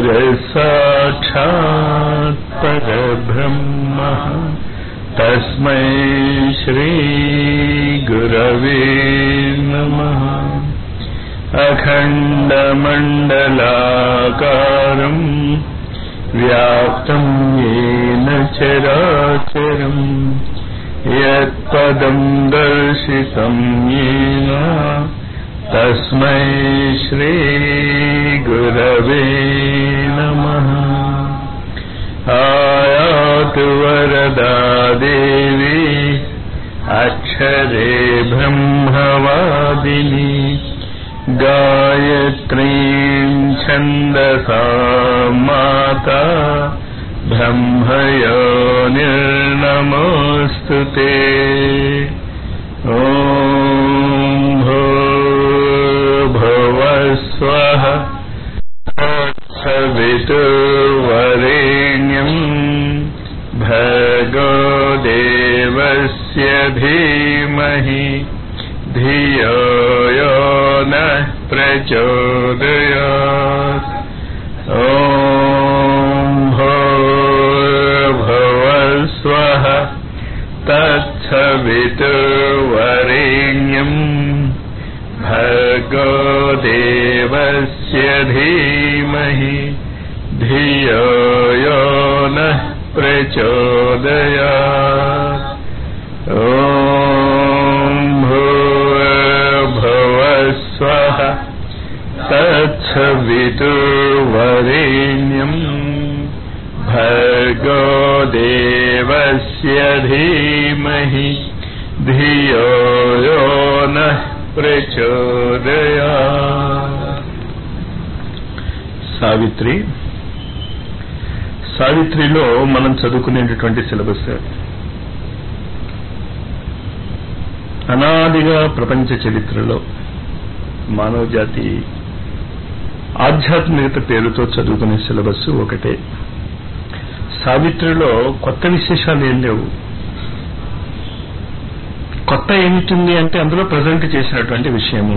गुरसाक्षात् परब्रह्मः तस्मै श्रीगुरवे नमः अखण्डमण्डलाकारम् व्याप्तं येन चराचरम् यत्पदं दर्शितं येन तस्मै श्रीगुरवे नमः आयातु वरदा देवी अक्षरे ब्रह्मवादिनी गायत्रीं छन्दसा माता ब्रह्मयो निर्नमोऽस्तु ते ॐ भूर्भुवस्वः सवितुर्वरेण्यम् भर्गो देवस्य धीमहि धियो यो नः प्रचोदयात् ॐ भूर्भुवस्वः तत्सवितुर्वरेण्यम् भर्गो देवस्य धीमहि धियो यो नः प्रचोदयात् ॐ भूर्भुवस्वः तत्सवितुर्वरेण्यम् भर्गो देवस्य धीमहि धियो यो नः ప్రచోదయా సావిత్రి సావిత్రిలో మనం చదువుకునేటటువంటి సిలబస్ అనాదిగా ప్రపంచ చరిత్రలో మానవ జాతి ఆధ్యాత్మికత పేరుతో చదువుకునే సిలబస్ ఒకటే సావిత్రిలో కొత్త విశేషాలు ఏం లేవు కొత్త ఏమిటింది అంటే అందులో ప్రజెంట్ చేసినటువంటి విషయము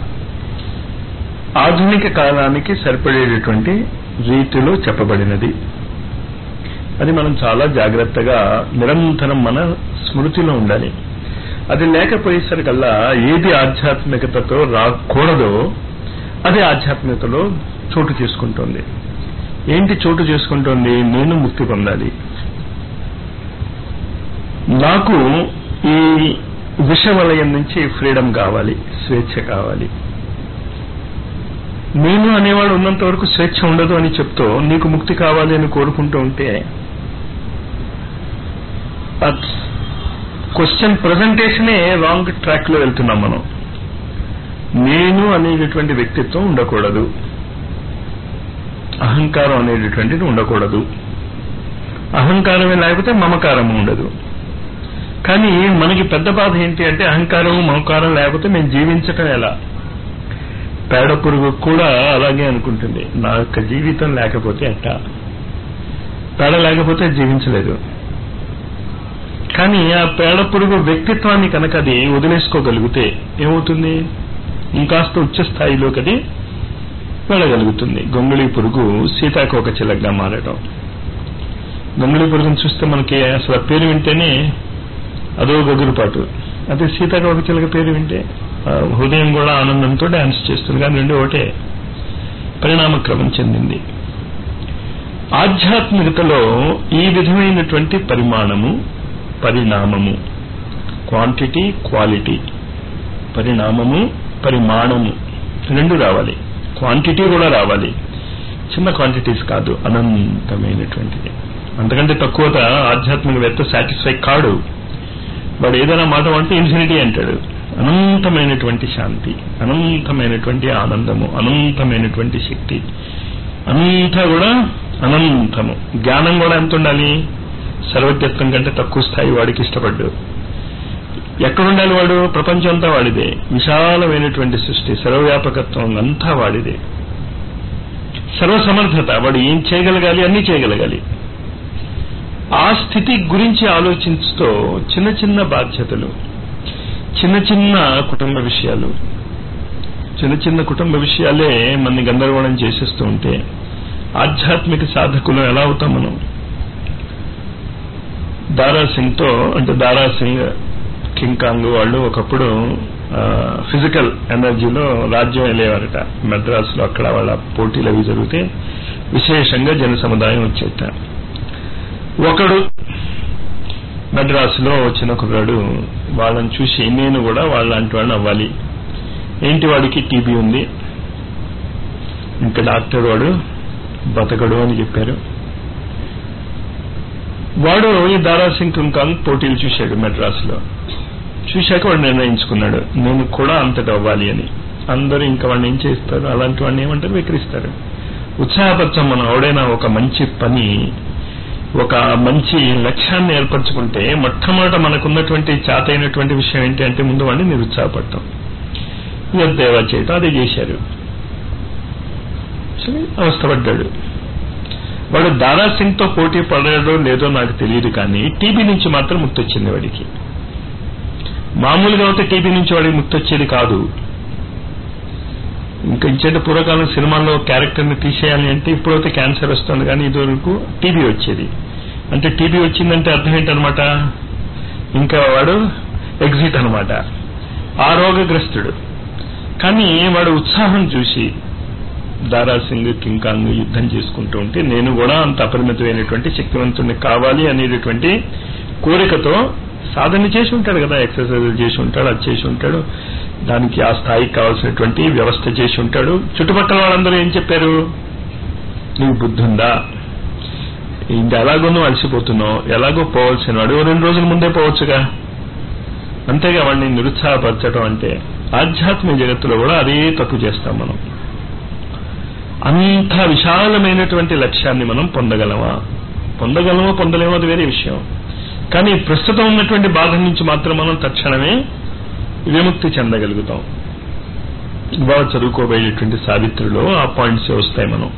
ఆధునిక కాలానికి సరిపడేటటువంటి రీతిలో చెప్పబడినది అది మనం చాలా జాగ్రత్తగా నిరంతరం మన స్మృతిలో ఉండాలి అది లేకపోయేసరికల్లా ఏది ఆధ్యాత్మికతతో రాకూడదో అది ఆధ్యాత్మికతలో చోటు చేసుకుంటోంది ఏంటి చోటు చేసుకుంటోంది నేను ముక్తి పొందాలి నాకు ఈ విషవలయం నుంచి ఫ్రీడమ్ కావాలి స్వేచ్ఛ కావాలి నేను అనేవాడు ఉన్నంత వరకు స్వేచ్ఛ ఉండదు అని చెప్తూ నీకు ముక్తి కావాలి అని కోరుకుంటూ ఉంటే క్వశ్చన్ ప్రజెంటేషనే రాంగ్ ట్రాక్ లో వెళ్తున్నాం మనం నేను అనేటటువంటి వ్యక్తిత్వం ఉండకూడదు అహంకారం అనేటటువంటిది ఉండకూడదు అహంకారమే లేకపోతే మమకారము ఉండదు కానీ మనకి పెద్ద బాధ ఏంటి అంటే అహంకారం మమకారం లేకపోతే మేము జీవించటం ఎలా పేడ పురుగు కూడా అలాగే అనుకుంటుంది నా యొక్క జీవితం లేకపోతే అట్ట పేడ లేకపోతే జీవించలేదు కానీ ఆ పేడ పురుగు వ్యక్తిత్వాన్ని కనుక అది వదిలేసుకోగలిగితే ఏమవుతుంది ఇంకాస్త ఉచ్చ స్థాయిలోకి అది వెళ్ళగలుగుతుంది గొంగుళి పురుగు సీతాకోక చిలకగా మారడం గొంగుళి పురుగును చూస్తే మనకి అసలు ఆ పేరు వింటేనే అదో గగురుపాటు అదే సీతాకోక చిలక పేరు వింటే హృదయం కూడా ఆనందంతో డాన్స్ చేస్తుంది కానీ రెండు ఒకటే పరిణామక్రమం చెందింది ఆధ్యాత్మికతలో ఈ విధమైనటువంటి పరిమాణము పరిణామము క్వాంటిటీ క్వాలిటీ పరిణామము పరిమాణము రెండు రావాలి క్వాంటిటీ కూడా రావాలి చిన్న క్వాంటిటీస్ కాదు అనంతమైనటువంటిది అంతకంటే తక్కువ ఆధ్యాత్మికవేత్త సాటిస్ఫై కాడు వాడు ఏదైనా మాట అంటే ఇన్ఫినిటీ అంటాడు అనంతమైనటువంటి శాంతి అనంతమైనటువంటి ఆనందము అనంతమైనటువంటి శక్తి అంతా కూడా అనంతము జ్ఞానం కూడా ఎంత ఉండాలి సర్వజ్ఞత్వం కంటే తక్కువ స్థాయి వాడికి ఇష్టపడ్డు ఎక్కడుండాలి వాడు ప్రపంచం అంతా వాడిదే విశాలమైనటువంటి సృష్టి సర్వవ్యాపకత్వం అంతా వాడిదే సర్వసమర్థత వాడు ఏం చేయగలగాలి అన్నీ చేయగలగాలి ఆ స్థితి గురించి ఆలోచిస్తూ చిన్న చిన్న బాధ్యతలు చిన్న చిన్న కుటుంబ విషయాలు చిన్న చిన్న కుటుంబ విషయాలే మనని గందరగోళం చేసేస్తూ ఉంటే ఆధ్యాత్మిక సాధకులు ఎలా అవుతాం మనం దారా సింగ్ తో అంటే దారా సింగ్ కింగ్ కాంగ్ వాళ్ళు ఒకప్పుడు ఫిజికల్ ఎనర్జీలో రాజ్యం వెళ్ళేవారట మద్రాసులో అక్కడ వాళ్ళ పోటీలు అవి జరిగితే విశేషంగా జన సముదాయం వచ్చేట ఒకడు మద్రాసులో వచ్చిన కుర్రాడు వాళ్ళని చూసి నేను కూడా వాళ్ళంటి వాడిని అవ్వాలి ఏంటి వాడికి టీబీ ఉంది ఇంకా డాక్టర్ వాడు బతకడు అని చెప్పారు వాడు ఈ దారాసింగ్ కుంకాంగ్ పోటీలు చూశాడు మెడ్రాస్లో చూశాక వాడు నిర్ణయించుకున్నాడు నేను కూడా అంతటి అవ్వాలి అని అందరూ ఇంకా వాడిని ఏం చేస్తారు అలాంటి వాడిని ఏమంటారు విక్రిస్తారు ఉత్సాహపరచం మనం ఎవడైనా ఒక మంచి పని ఒక మంచి లక్ష్యాన్ని ఏర్పరచుకుంటే మొట్టమొదట మనకున్నటువంటి చేతైనటువంటి విషయం ఏంటి అంటే ముందు వాడిని నిరుత్సాహపడటం దేవా చేయటం అదే చేశారు సరే అవస్థపడ్డాడు వాడు దారాసింగ్ తో పోటీ పడాడో లేదో నాకు తెలియదు కానీ టీబీ నుంచి మాత్రం ముక్తి వచ్చింది వాడికి మామూలుగా అయితే టీబీ నుంచి వాడికి ముక్తి వచ్చేది కాదు ఇంకా ఇంచేట పూర్వకాలం సినిమాల్లో క్యారెక్టర్ని తీసేయాలి అంటే ఇప్పుడైతే క్యాన్సర్ వస్తుంది కానీ ఇదివరకు టీబీ వచ్చేది అంటే టీబీ వచ్చిందంటే అర్థం ఏంటనమాట ఇంకా వాడు ఎగ్జిట్ అనమాట ఆ రోగగ్రస్తుడు కానీ వాడు ఉత్సాహం చూసి దారాసింగ్ కింకాంగ్ యుద్ధం చేసుకుంటూ ఉంటే నేను కూడా అంత అపరిమితమైనటువంటి శక్తివంతుడిని కావాలి అనేటటువంటి కోరికతో సాధన చేసి ఉంటాడు కదా ఎక్సర్సైజ్ చేసి ఉంటాడు అది చేసి ఉంటాడు దానికి ఆ స్థాయికి కావాల్సినటువంటి వ్యవస్థ చేసి ఉంటాడు చుట్టుపక్కల వాళ్ళందరూ ఏం చెప్పారు నీకు బుద్ధి ఉందా ఇంకా ఎలాగో నువ్వు అలసిపోతున్నావు ఎలాగో పోవలసిన వాడు రెండు రోజుల ముందే పోవచ్చుగా అంతేగా వాడిని నిరుత్సాహపరచడం అంటే ఆధ్యాత్మిక జగత్తులో కూడా అదే తప్పు చేస్తాం మనం అంత విశాలమైనటువంటి లక్ష్యాన్ని మనం పొందగలమా పొందగలమో పొందలేమో అది వేరే విషయం కానీ ప్రస్తుతం ఉన్నటువంటి బాధ నుంచి మాత్రం మనం తక్షణమే విముక్తి చెందగలుగుతాం ఇవాళ చదువుకోబోయేటువంటి సావిత్రిలో ఆ పాయింట్స్ వస్తాయి మనం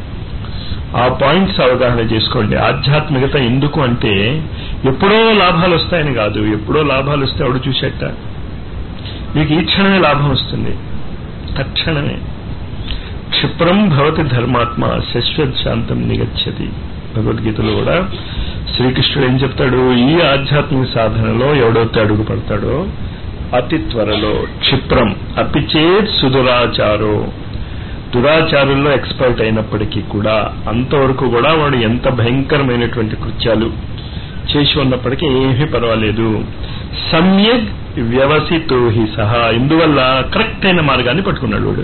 ఆ పాయింట్స్ అవగాహన చేసుకోండి ఆధ్యాత్మికత ఎందుకు అంటే ఎప్పుడో లాభాలు వస్తాయని కాదు ఎప్పుడో లాభాలు వస్తే ఆవిడ చూసేట మీకు ఈ క్షణమే లాభం వస్తుంది తక్షణమే క్షిప్రం భవతి ధర్మాత్మ శశ్వత్ శాంతం నిగచ్చతి భగవద్గీతలో కూడా శ్రీకృష్ణుడు ఏం చెప్తాడు ఈ ఆధ్యాత్మిక సాధనలో ఎవడైతే అడుగు పడతాడో అతి త్వరలో క్షిప్రం అపిచేత్ సుదురాచారో దురాచారుల్లో ఎక్స్పర్ట్ అయినప్పటికీ కూడా అంతవరకు కూడా వాడు ఎంత భయంకరమైనటువంటి కృత్యాలు చేసి ఉన్నప్పటికీ ఏమీ పర్వాలేదు సమ్యక్ వ్యవసితో హి సహా ఇందువల్ల కరెక్ట్ అయిన మార్గాన్ని పట్టుకున్నాడు వాడు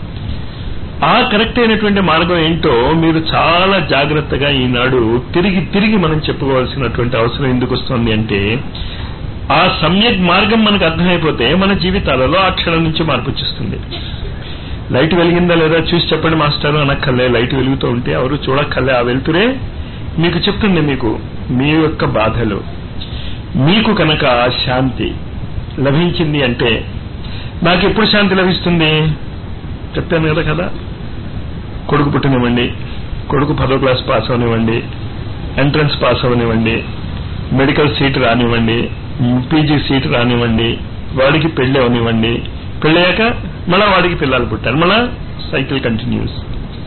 ఆ కరెక్ట్ అయినటువంటి మార్గం ఏంటో మీరు చాలా జాగ్రత్తగా ఈనాడు తిరిగి తిరిగి మనం చెప్పుకోవాల్సినటువంటి అవసరం ఎందుకు వస్తుంది అంటే ఆ సమ్యక్ మార్గం మనకు అర్థమైపోతే మన జీవితాలలో ఆ క్షణం నుంచి మార్పు వచ్చేస్తుంది లైట్ వెలిగిందా లేదా చూసి చెప్పండి మాస్టర్ అనక్కర్లే లైట్ వెలుగుతూ ఉంటే ఎవరు చూడక్కర్లే ఆ వెళ్తురే మీకు చెప్తుంది మీకు మీ యొక్క బాధలు మీకు కనుక శాంతి లభించింది అంటే నాకు ఎప్పుడు శాంతి లభిస్తుంది చెప్పాను కదా కదా కొడుకు పుట్టినివ్వండి కొడుకు పదో క్లాస్ పాస్ అవనివ్వండి ఎంట్రన్స్ పాస్ అవనివ్వండి మెడికల్ సీట్ రానివ్వండి పీజీ సీట్ రానివ్వండి వాడికి పెళ్లి అవనివ్వండి పెళ్ళయ్యాక మళ్ళా వాడికి పిల్లలు పుట్టారు మళ్ళా సైకిల్ కంటిన్యూస్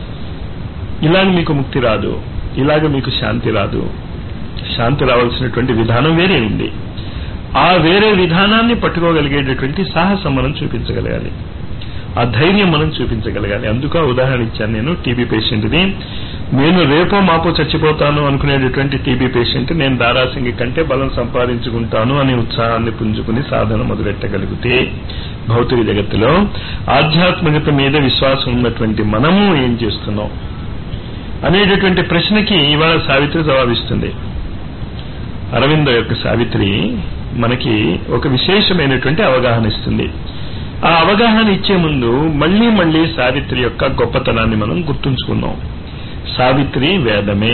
ఇలాగ మీకు ముక్తి రాదు ఇలాగ మీకు శాంతి రాదు శాంతి రావాల్సినటువంటి విధానం వేరే ఉంది ఆ వేరే విధానాన్ని పట్టుకోగలిగేటటువంటి సాహసం మనం చూపించగలగాలి ఆ ధైర్యం మనం చూపించగలగాలి అందుక ఉదాహరణ ఇచ్చాను నేను టీబీ పేషెంట్ది నేను రేపో మాపో చచ్చిపోతాను అనుకునేటటువంటి టీబీ పేషెంట్ నేను దారాసింగి కంటే బలం సంపాదించుకుంటాను అనే ఉత్సాహాన్ని పుంజుకుని సాధన మొదలెట్టగలిగితే భౌతిక జగత్తులో ఆధ్యాత్మికత మీద విశ్వాసం ఉన్నటువంటి మనము ఏం చేస్తున్నాం అనేటటువంటి ప్రశ్నకి ఇవాళ సావిత్రి జవాబిస్తుంది అరవింద యొక్క సావిత్రి మనకి ఒక విశేషమైనటువంటి అవగాహన ఇస్తుంది ఆ అవగాహన ఇచ్చే ముందు మళ్లీ మళ్లీ సావిత్రి యొక్క గొప్పతనాన్ని మనం గుర్తుంచుకున్నాం సావిత్రి వేదమే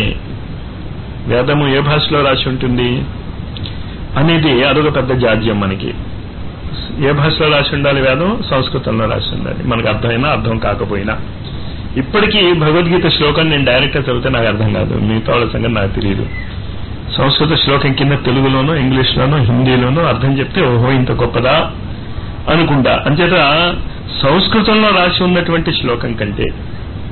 వేదము ఏ భాషలో రాసి ఉంటుంది అనేది అదొక పెద్ద జాడ్యం మనకి ఏ భాషలో రాసి ఉండాలి వేదం సంస్కృతంలో రాసి ఉండాలి మనకు అర్థమైనా అర్థం కాకపోయినా ఇప్పటికీ భగవద్గీత శ్లోకం నేను డైరెక్ట్గా చదివితే నాకు అర్థం కాదు మిగతా వాళ్ళ సంగతి నాకు తెలియదు సంస్కృత శ్లోకం కింద తెలుగులోనో ఇంగ్లీష్లోనో హిందీలోనో అర్థం చెప్తే ఓహో ఇంత గొప్పదా అనుకుంటా అంచేత సంస్కృతంలో రాసి ఉన్నటువంటి శ్లోకం కంటే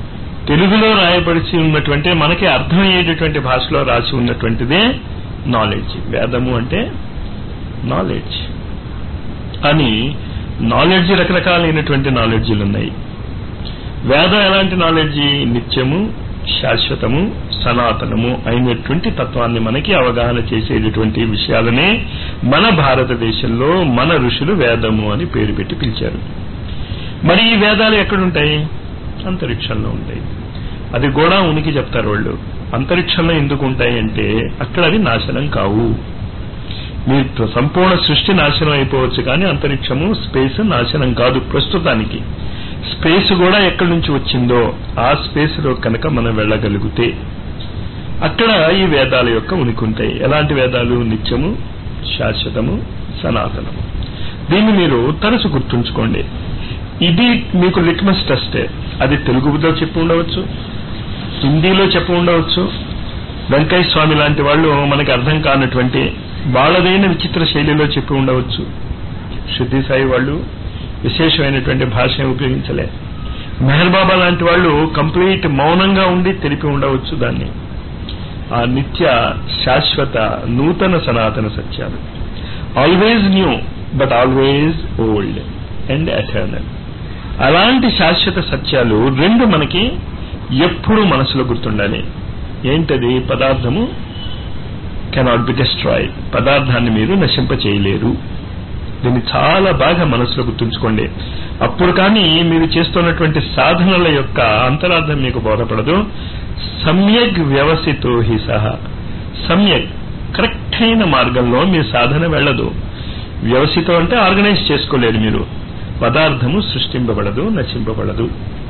తెలుగులో రాయబడిచి ఉన్నటువంటి మనకి అర్థమయ్యేటటువంటి భాషలో రాసి ఉన్నటువంటిదే నాలెడ్జ్ వేదము అంటే నాలెడ్జ్ అని నాలెడ్జ్ రకరకాలైనటువంటి నాలెడ్జ్లు ఉన్నాయి వేదం ఎలాంటి నాలెడ్జి నిత్యము శాశ్వతము సనాతనము అయినటువంటి తత్వాన్ని మనకి అవగాహన చేసేటటువంటి విషయాలనే మన భారతదేశంలో మన ఋషులు వేదము అని పేరు పెట్టి పిలిచారు మరి ఈ వేదాలు ఎక్కడుంటాయి అంతరిక్షంలో ఉంటాయి అది కూడా ఉనికి చెప్తారు వాళ్ళు అంతరిక్షంలో ఎందుకు ఉంటాయి అంటే అక్కడ అవి నాశనం కావు మీ సంపూర్ణ సృష్టి నాశనం అయిపోవచ్చు కానీ అంతరిక్షము స్పేస్ నాశనం కాదు ప్రస్తుతానికి స్పేస్ కూడా ఎక్కడి నుంచి వచ్చిందో ఆ స్పేస్ లో కనుక మనం వెళ్ళగలిగితే అక్కడ ఈ వేదాల యొక్క ఉనికి ఉంటాయి ఎలాంటి వేదాలు నిత్యము శాశ్వతము సనాతనము దీన్ని మీరు తరచు గుర్తుంచుకోండి ఇది మీకు లిట్మస్ టెస్టే అది తెలుగులో చెప్పి ఉండవచ్చు హిందీలో చెప్పి ఉండవచ్చు వెంకయ్య స్వామి లాంటి వాళ్ళు మనకి అర్థం కానటువంటి వాళ్ళదైన విచిత్ర శైలిలో చెప్పి ఉండవచ్చు శుద్ధి సాయి వాళ్ళు విశేషమైనటువంటి భాష ఉపయోగించలే మెహర్ బాబా లాంటి వాళ్ళు కంప్లీట్ మౌనంగా ఉండి తెలిపి ఉండవచ్చు దాన్ని ఆ నిత్య శాశ్వత నూతన సనాతన సత్యాలు always new but always old and eternal అలాంటి శాశ్వత సత్యాలు రెండు మనకి ఎప్పుడూ మనసులో గుర్తుండాలి ఏంటది పదార్థము కెనాట్ బి డిస్ట్రాయ్ పదార్థాన్ని మీరు నశింప చేయలేరు దీన్ని చాలా బాగా మనసులో గుర్తుంచుకోండి అప్పుడు కానీ మీరు చేస్తున్నటువంటి సాధనల యొక్క అంతరార్థం మీకు బోధపడదు సమ్యక్ వ్యవసితో హి సహా సమ్యక్ కరెక్ట్ అయిన మార్గంలో మీ సాధన వెళ్ళదు వ్యవసితం అంటే ఆర్గనైజ్ చేసుకోలేరు మీరు పదార్థము సృష్టింపబడదు నశింపబడదు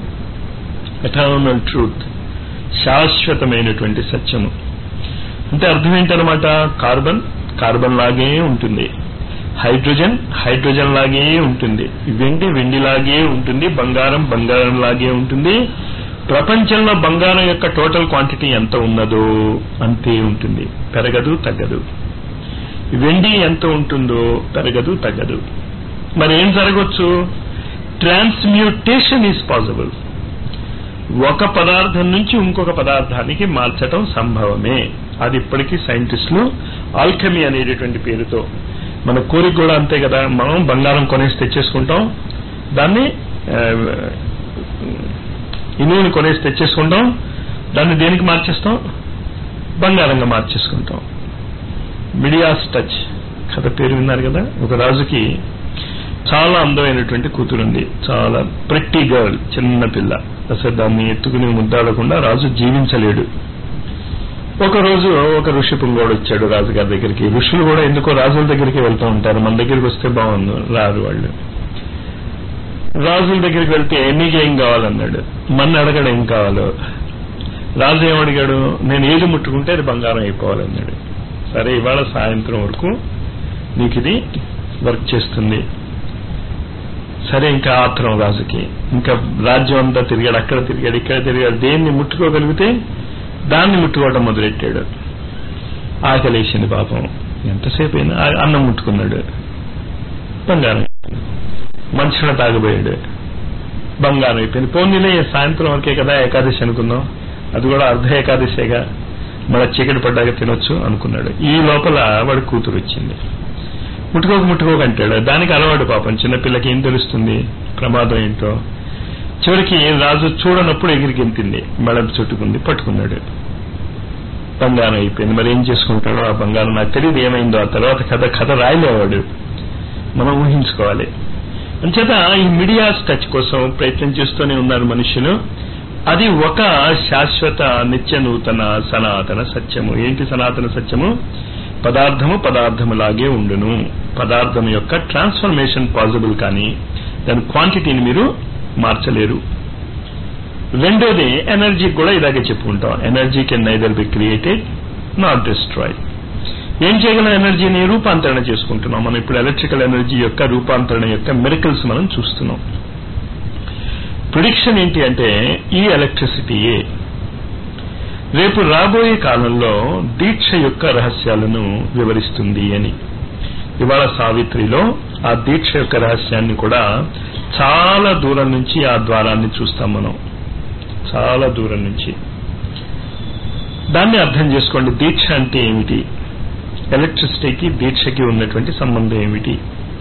ఎటర్నల్ ట్రూత్ శాశ్వతమైనటువంటి సత్యము అంటే అర్థం ఏంటనమాట కార్బన్ కార్బన్ లాగే ఉంటుంది హైడ్రోజన్ హైడ్రోజన్ లాగే ఉంటుంది వెండి వెండి లాగే ఉంటుంది బంగారం బంగారం లాగే ఉంటుంది ప్రపంచంలో బంగారం యొక్క టోటల్ క్వాంటిటీ ఎంత ఉన్నదో అంతే ఉంటుంది పెరగదు తగ్గదు వెండి ఎంత ఉంటుందో పెరగదు తగ్గదు మరి ఏం జరగవచ్చు ట్రాన్స్మ్యూటేషన్ ఈజ్ పాసిబుల్ ఒక పదార్థం నుంచి ఇంకొక పదార్థానికి మార్చటం సంభవమే అది ఇప్పటికీ సైంటిస్టులు ఆల్కెమీ అనేటటువంటి పేరుతో మన కోరిక కూడా అంతే కదా మనం బంగారం కొనేసి తెచ్చేసుకుంటాం దాన్ని ఇనువుని కొనేసి తెచ్చేసుకుంటాం దాన్ని దేనికి మార్చేస్తాం బంగారంగా మార్చేసుకుంటాం మిడియాస్ టచ్ కథ పేరు విన్నారు కదా ఒక రాజుకి చాలా అందమైనటువంటి కూతురుంది చాలా ప్రెట్టి గర్ల్ చిన్న పిల్ల అసలు దాన్ని ఎత్తుకుని ముద్దాడకుండా రాజు జీవించలేడు ఒక రోజు ఒక ఋషి పుంగోడు వచ్చాడు రాజుగారి దగ్గరికి ఋషులు కూడా ఎందుకో రాజుల దగ్గరికి వెళ్తూ ఉంటారు మన దగ్గరికి వస్తే బాగుంది రారు వాళ్ళు రాజుల దగ్గరికి వెళ్తే నీకేం కావాలన్నాడు మన అడగడు ఏం కావాలో రాజు ఏమడిగాడు నేను ఏది ముట్టుకుంటే అది బంగారం అయిపోవాలన్నాడు సరే ఇవాళ సాయంత్రం వరకు నీకు ఇది వర్క్ చేస్తుంది సరే ఇంకా ఆత్రం రాజుకి ఇంకా రాజ్యం అంతా తిరిగాడు అక్కడ తిరిగాడు ఇక్కడ తిరిగాడు దేన్ని ముట్టుకోగలిగితే దాన్ని ముట్టుకోవడం మొదలెట్టాడు ఆకలేసింది పాపం ఎంతసేపు అయినా అన్నం ముట్టుకున్నాడు బంగారం మంచిగా తాగబోయాడు బంగారం అయిపోయింది పోనీలే సాయంత్రం వరకే కదా ఏకాదశి అనుకుందాం అది కూడా అర్ధ ఏకాదశిగా మన చీకటి పడ్డాక తినొచ్చు అనుకున్నాడు ఈ లోపల వాడి కూతురు వచ్చింది ముట్టుకోక ముట్టుకోక అంటాడు దానికి అలవాటు పాపం చిన్నపిల్లకి ఏం తెలుస్తుంది ప్రమాదం ఏంటో చివరికి రాజు చూడనప్పుడు ఎగిరి గెంతింది మెడ చుట్టుకుంది పట్టుకున్నాడు బంగారం అయిపోయింది మరి ఏం చేసుకుంటాడో ఆ బంగారం నాకు తెలియదు ఏమైందో ఆ తర్వాత కథ కథ రాయలేవాడు మనం ఊహించుకోవాలి అంచేత ఈ మీడియాస్ టచ్ కోసం ప్రయత్నం చేస్తూనే ఉన్నారు మనుషులు అది ఒక శాశ్వత నిత్య నూతన సనాతన సత్యము ఏంటి సనాతన సత్యము పదార్థము పదార్థములాగే ఉండును పదార్థం యొక్క ట్రాన్స్ఫర్మేషన్ పాసిబుల్ కానీ దాని క్వాంటిటీని మీరు మార్చలేరు రెండోది ఎనర్జీకి కూడా ఇలాగే చెప్పుకుంటాం energy can neither be created not destroy ఏం చేయగలం ఎనర్జీని రూపాంతరణ చేసుకుంటున్నాం మనం ఇప్పుడు ఎలక్ట్రికల్ ఎనర్జీ యొక్క రూపాంతరణ యొక్క మెరికల్స్ మనం చూస్తున్నాం ప్రిడిక్షన్ ఏంటి అంటే ఈ ఎలక్ట్రిసిటీయే రేపు రాబోయే కాలంలో దీక్ష యొక్క రహస్యాలను వివరిస్తుంది అని ఇవాళ సావిత్రిలో ఆ దీక్ష యొక్క రహస్యాన్ని కూడా చాలా దూరం నుంచి ఆ ద్వారాన్ని చూస్తాం మనం చాలా దూరం నుంచి దాన్ని అర్థం చేసుకోండి దీక్ష అంటే ఏమిటి ఎలక్ట్రిసిటీకి దీక్షకి ఉన్నటువంటి సంబంధం ఏమిటి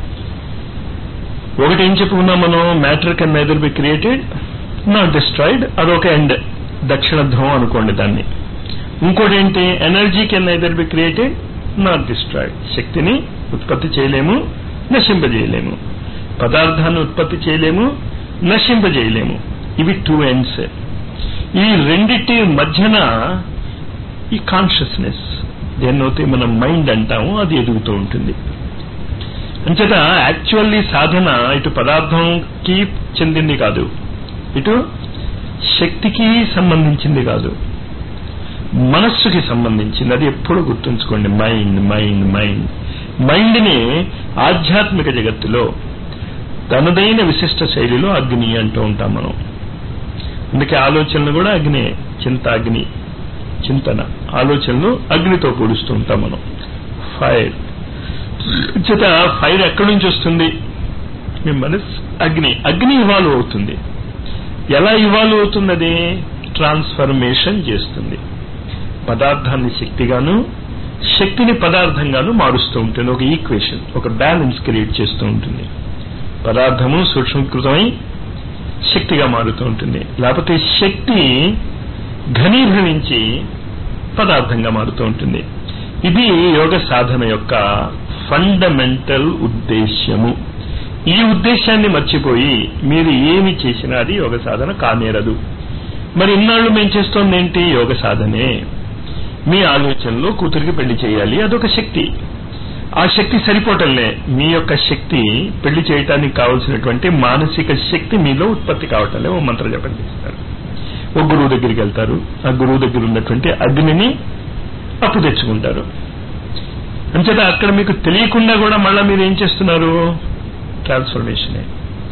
ఒకటి ఏం చెప్పుకున్నాం మనం matter can neither be created not destroyed అదొక ఎండ్ దక్షిణ ధ్రువం అనుకోండి దాన్ని ఇంకోటి ఏంటి energy can neither be created not destroyed శక్తిని ఉత్పత్తి చేయలేము నశింపజేయలేము పదార్థాన్ని ఉత్పత్తి చేయలేము నశింపజేయలేము ఇవి టూ ఎండ్స్ ఈ రెండిటి మధ్యన ఈ కాన్షియస్నెస్ దేన్నైతే మనం మైండ్ అంటాము అది ఎదుగుతూ ఉంటుంది అంచేత యాక్చువల్లీ సాధన ఇటు పదార్థంకి చెందింది కాదు ఇటు శక్తికి సంబంధించింది కాదు మనస్సుకి సంబంధించింది అది ఎప్పుడూ గుర్తుంచుకోండి మైండ్ మైండ్ మైండ్ మైండ్ని ఆధ్యాత్మిక జగత్తులో తనదైన విశిష్ట శైలిలో అగ్ని అంటూ ఉంటాం మనం అందుకే ఆలోచనలు కూడా అగ్నే చింత అగ్ని చింతన ఆలోచనలు అగ్నితో పోలుస్తూ ఉంటాం మనం ఫైర్ చేత ఫైర్ ఎక్కడి నుంచి వస్తుంది మీ మనస్ అగ్ని అగ్ని ఇవాల్వ్ అవుతుంది ఎలా ఇవాల్వ్ అవుతుంది అది ట్రాన్స్ఫర్మేషన్ చేస్తుంది పదార్థాన్ని శక్తిగాను శక్తిని పదార్థంగాను మారుస్తూ ఉంటుంది ఒక ఈక్వేషన్ ఒక బ్యాలెన్స్ క్రియేట్ చేస్తూ ఉంటుంది పదార్థము సూక్ష్మీకృతమై శక్తిగా మారుతూ ఉంటుంది లేకపోతే శక్తి ఘనీభవించి పదార్థంగా మారుతూ ఉంటుంది ఇది యోగ సాధన యొక్క ఫండమెంటల్ ఉద్దేశ్యము ఈ ఉద్దేశాన్ని మర్చిపోయి మీరు ఏమి చేసినా అది యోగ సాధన కానేరదు మరి ఇన్నాళ్ళు మేము చేస్తోంది ఏంటి యోగ సాధనే మీ ఆలోచనలో కూతురికి పెళ్లి చేయాలి అదొక శక్తి ఆ శక్తి సరిపోవటంలే మీ యొక్క శక్తి పెళ్లి చేయటానికి కావలసినటువంటి మానసిక శక్తి మీలో ఉత్పత్తి కావటంలే ఓ మంత్ర జపం చేస్తారు ఓ గురువు దగ్గరికి వెళ్తారు ఆ గురువు దగ్గర ఉన్నటువంటి అగ్నిని అప్పు తెచ్చుకుంటారు అంచేత అక్కడ మీకు తెలియకుండా కూడా మళ్ళీ మీరు ఏం చేస్తున్నారు ట్రాన్స్ఫర్మేషనే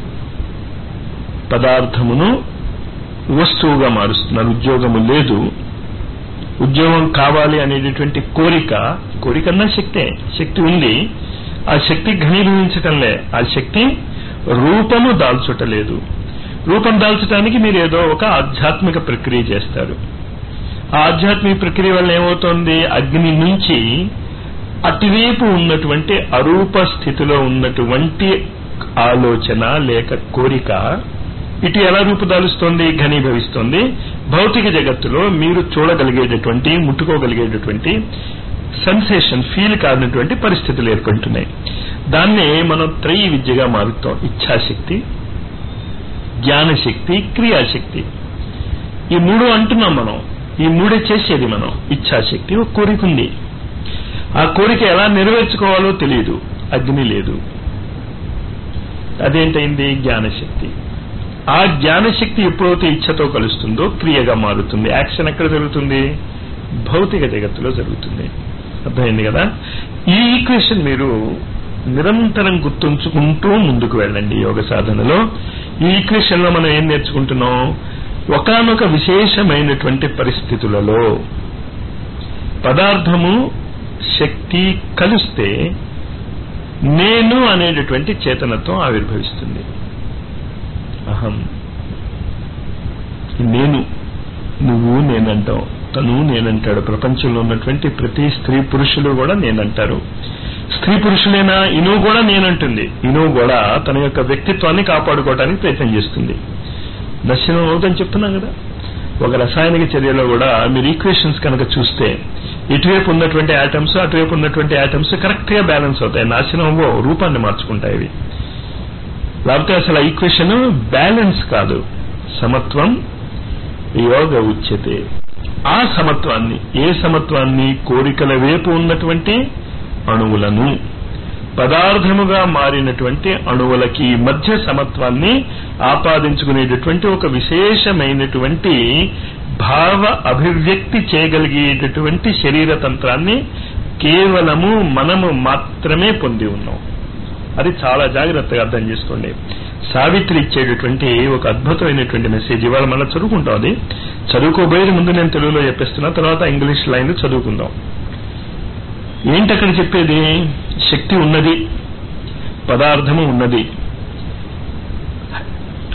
పదార్థమును వస్తువుగా మారుస్తున్నారు ఉద్యోగము లేదు ఉద్యోగం కావాలి అనేటటువంటి కోరిక కోరికన్నా శక్తే శక్తి ఉంది ఆ శక్తి ఘనీభవించటంలే ఆ శక్తి రూపము దాల్చుటలేదు రూపం దాల్చడానికి మీరు ఏదో ఒక ఆధ్యాత్మిక ప్రక్రియ చేస్తారు ఆ ఆధ్యాత్మిక ప్రక్రియ వల్ల ఏమవుతోంది అగ్ని నుంచి అటువైపు ఉన్నటువంటి అరూప స్థితిలో ఉన్నటువంటి ఆలోచన లేక కోరిక ఇటు ఎలా రూపుదాలుస్తోంది ఘనీభవిస్తోంది భౌతిక జగత్తులో మీరు చూడగలిగేటటువంటి ముట్టుకోగలిగేటటువంటి సెన్సేషన్ ఫీల్ కానటువంటి పరిస్థితులు ఏర్పడుతున్నాయి దాన్నే మనం త్రయీ విద్యగా మారుతాం ఇచ్ఛాశక్తి జ్ఞానశక్తి క్రియాశక్తి ఈ మూడు అంటున్నాం మనం ఈ మూడే చేసేది మనం ఇచ్ఛాశక్తి ఒక కోరిక ఉంది ఆ కోరిక ఎలా నెరవేర్చుకోవాలో తెలియదు అగ్ని లేదు అదేంటైంది జ్ఞానశక్తి ఆ జ్ఞానశక్తి ఎప్పుడైతే ఇచ్ఛతో కలుస్తుందో క్రియగా మారుతుంది యాక్షన్ ఎక్కడ జరుగుతుంది భౌతిక జగత్తులో జరుగుతుంది అర్థమైంది కదా ఈ ఈక్వేషన్ మీరు నిరంతరం గుర్తుంచుకుంటూ ముందుకు వెళ్ళండి యోగ సాధనలో ఈ ఈక్వేషన్ లో మనం ఏం నేర్చుకుంటున్నాం ఒకనొక విశేషమైనటువంటి పరిస్థితులలో పదార్థము శక్తి కలిస్తే నేను అనేటటువంటి చేతనత్వం ఆవిర్భవిస్తుంది అహం నేను నువ్వు నేనంటావు తను నేనంటాడు ప్రపంచంలో ఉన్నటువంటి ప్రతి స్త్రీ పురుషులు కూడా నేనంటారు స్త్రీ పురుషులైనా ఇను కూడా నేనంటుంది ఇను కూడా తన యొక్క వ్యక్తిత్వాన్ని కాపాడుకోవడానికి ప్రయత్నం చేస్తుంది దర్శనం అవుతుందని చెప్తున్నాం కదా ఒక రసాయనిక చర్యలో కూడా మీరు ఈక్వేషన్స్ కనుక చూస్తే ఇటువైపు ఉన్నటువంటి యాటమ్స్ అటువైపు ఉన్నటువంటి యాటమ్స్ కరెక్ట్ గా బ్యాలెన్స్ అవుతాయి నాశనం అవ్వవు రూపాన్ని మార్చుకుంటాయి ఇవి లేకపోతే అసలు ఆ ఈక్వేషన్ బ్యాలెన్స్ కాదు సమత్వం యోగ ఉచ్యతే ఆ సమత్వాన్ని ఏ సమత్వాన్ని కోరికల వైపు ఉన్నటువంటి అణువులను పదార్థముగా మారినటువంటి అణువులకి మధ్య సమత్వాన్ని ఆపాదించుకునేటటువంటి ఒక విశేషమైనటువంటి భావ అభివ్యక్తి చేయగలిగేటటువంటి శరీర తంత్రాన్ని కేవలము మనము మాత్రమే పొంది ఉన్నాం అది చాలా జాగ్రత్తగా అర్థం చేసుకోండి సావిత్రి ఇచ్చేటటువంటి ఒక అద్భుతమైనటువంటి మెసేజ్ ఇవాళ మనం చదువుకుంటాం అది చదువుకోబోయే ముందు నేను తెలుగులో చెప్పేస్తున్నా తర్వాత ఇంగ్లీష్ లైన్ చదువుకుందాం ఏంటి అక్కడ చెప్పేది శక్తి ఉన్నది పదార్థము ఉన్నది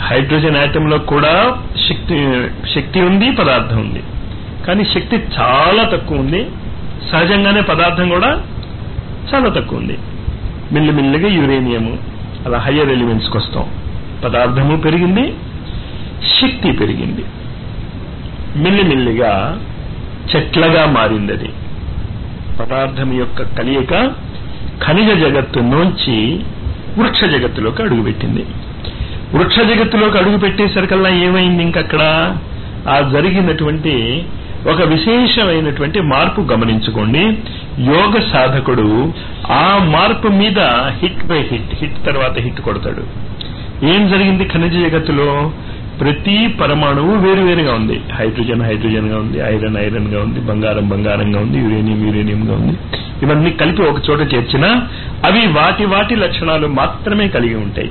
హైడ్రోజన్ ఆటంలో కూడా శక్తి శక్తి ఉంది పదార్థం ఉంది కానీ శక్తి చాలా తక్కువ ఉంది సహజంగానే పదార్థం కూడా చాలా తక్కువ ఉంది మెల్లిమెల్లిగా యురేనియము అలా హయ్యర్ ఎలిమెంట్స్కి వస్తాం పదార్థము పెరిగింది శక్తి పెరిగింది మెల్లిమెల్లిగా చెట్లగా మారింది అది పదార్థం యొక్క కలియక ఖనిజ జగత్తు నుంచి వృక్ష జగత్తులోకి అడుగుపెట్టింది వృక్ష జగత్తులోకి అడుగు పెట్టేసరికల్లా ఏమైంది ఇంకక్కడ ఆ జరిగినటువంటి ఒక విశేషమైనటువంటి మార్పు గమనించుకోండి యోగ సాధకుడు ఆ మార్పు మీద హిట్ బై హిట్ హిట్ తర్వాత హిట్ కొడతాడు ఏం జరిగింది ఖనిజ జగత్తులో ప్రతి పరమాణువు వేరువేరుగా ఉంది హైడ్రోజన్ హైడ్రోజన్ గా ఉంది ఐరన్ ఐరన్ గా ఉంది బంగారం బంగారంగా ఉంది యురేనియం యురేనియం గా ఉంది ఇవన్నీ కలిపి ఒక చోట చేర్చినా అవి వాటి వాటి లక్షణాలు మాత్రమే కలిగి ఉంటాయి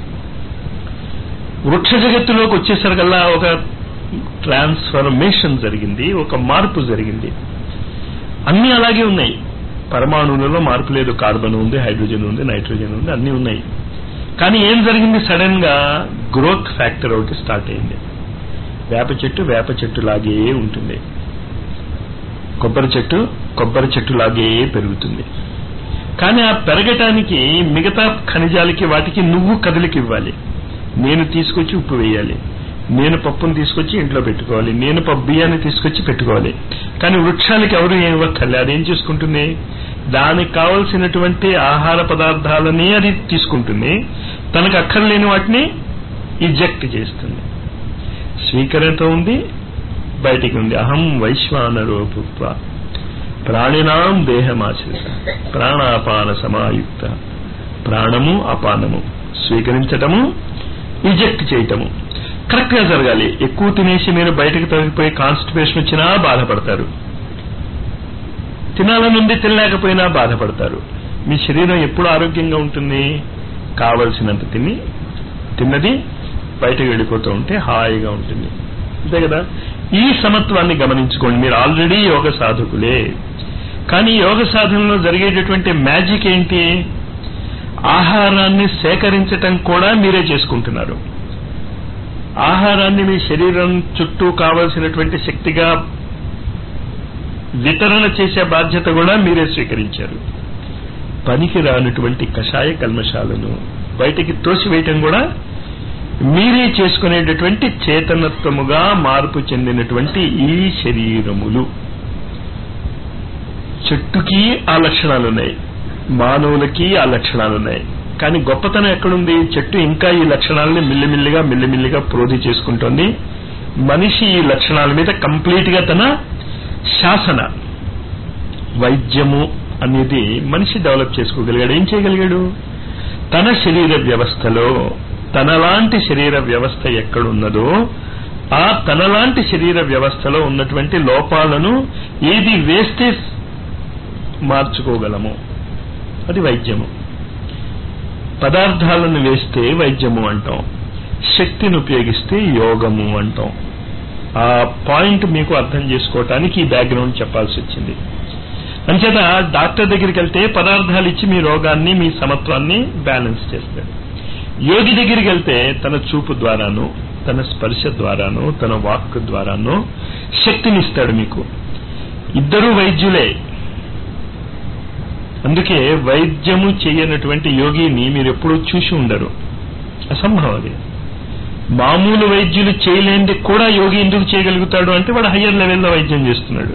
వృక్ష జగత్తులోకి వచ్చేసరికల్లా ఒక ట్రాన్స్ఫర్మేషన్ జరిగింది ఒక మార్పు జరిగింది అన్ని అలాగే ఉన్నాయి పరమాణువులలో మార్పు లేదు కార్బన్ ఉంది హైడ్రోజన్ ఉంది నైట్రోజన్ ఉంది అన్ని ఉన్నాయి కానీ ఏం జరిగింది సడన్ గా గ్రోత్ ఫ్యాక్టర్ ఒకటి స్టార్ట్ అయింది వేప చెట్టు వేప చెట్టు లాగే ఉంటుంది కొబ్బరి చెట్టు కొబ్బరి చెట్టు లాగే పెరుగుతుంది కానీ ఆ పెరగటానికి మిగతా ఖనిజాలకి వాటికి నువ్వు కదిలికి ఇవ్వాలి నేను తీసుకొచ్చి ఉప్పు వేయాలి నేను పప్పును తీసుకొచ్చి ఇంట్లో పెట్టుకోవాలి నేను పప్పు బియ్యాన్ని తీసుకొచ్చి పెట్టుకోవాలి కానీ వృక్షాలకి ఎవరు ఏం ఇవ్వక్కర్లే అదేం చేసుకుంటుంది దానికి కావలసినటువంటి ఆహార పదార్థాలని అది తీసుకుంటుంది తనకు అక్కర్లేని వాటిని ఇజెక్ట్ చేస్తుంది స్వీకరణతో ఉంది బయటికి ఉంది అహం వైశ్వానరో భూత్వ ప్రాణినాం దేహమాశ్రిత ప్రాణాపాన సమాయుక్త ప్రాణము అపానము స్వీకరించటము ఇజెక్ట్ చేయటము కరెక్ట్ గా జరగాలి ఎక్కువ తినేసి మీరు బయటకు తొలగిపోయి కాన్స్టిపేషన్ వచ్చినా బాధపడతారు తినాలనుండి తినలేకపోయినా బాధపడతారు మీ శరీరం ఎప్పుడు ఆరోగ్యంగా ఉంటుంది కావలసినంత తిని తిన్నది బయటకు వెళ్ళిపోతూ ఉంటే హాయిగా ఉంటుంది అంతే కదా ఈ సమత్వాన్ని గమనించుకోండి మీరు ఆల్రెడీ యోగ సాధకులే కానీ యోగ సాధనలో జరిగేటటువంటి మ్యాజిక్ ఏంటి ఆహారాన్ని సేకరించటం కూడా మీరే చేసుకుంటున్నారు ఆహారాన్ని మీ శరీరం చుట్టూ కావలసినటువంటి శక్తిగా వితరణ చేసే బాధ్యత కూడా మీరే స్వీకరించారు పనికి రానటువంటి కషాయ కల్మషాలను బయటికి తోసివేయటం కూడా మీరే చేసుకునేటటువంటి చేతనత్వముగా మార్పు చెందినటువంటి ఈ శరీరములు చెట్టుకి ఆ లక్షణాలు ఉన్నాయి మానవులకి ఆ లక్షణాలు ఉన్నాయి కానీ గొప్పతనం ఎక్కడుంది చెట్టు ఇంకా ఈ లక్షణాలని మిల్లిమిల్లిగా మిల్లిమిల్లిగా ప్రోధి చేసుకుంటోంది మనిషి ఈ లక్షణాల మీద కంప్లీట్ గా తన శాసన వైద్యము అనేది మనిషి డెవలప్ చేసుకోగలిగాడు ఏం చేయగలిగాడు తన శరీర వ్యవస్థలో తనలాంటి శరీర వ్యవస్థ ఎక్కడున్నదో ఆ తనలాంటి శరీర వ్యవస్థలో ఉన్నటువంటి లోపాలను ఏది వేస్తే మార్చుకోగలము అది వైద్యము పదార్థాలను వేస్తే వైద్యము అంటాం శక్తిని ఉపయోగిస్తే యోగము అంటాం ఆ పాయింట్ మీకు అర్థం చేసుకోవటానికి ఈ బ్యాక్గ్రౌండ్ చెప్పాల్సి వచ్చింది అంచేత డాక్టర్ దగ్గరికి వెళ్తే పదార్థాలు ఇచ్చి మీ రోగాన్ని మీ సమత్వాన్ని బ్యాలెన్స్ చేస్తాడు యోగి దగ్గరికి వెళ్తే తన చూపు ద్వారాను తన స్పర్శ ద్వారాను తన వాక్ ద్వారాను శక్తినిస్తాడు మీకు ఇద్దరు వైద్యులే అందుకే వైద్యము చేయనటువంటి యోగిని మీరు ఎప్పుడూ చూసి ఉండరు అసంభవం అది మామూలు వైద్యులు చేయలేనిది కూడా యోగి ఎందుకు చేయగలుగుతాడు అంటే వాడు హయ్యర్ లెవెల్లో వైద్యం చేస్తున్నాడు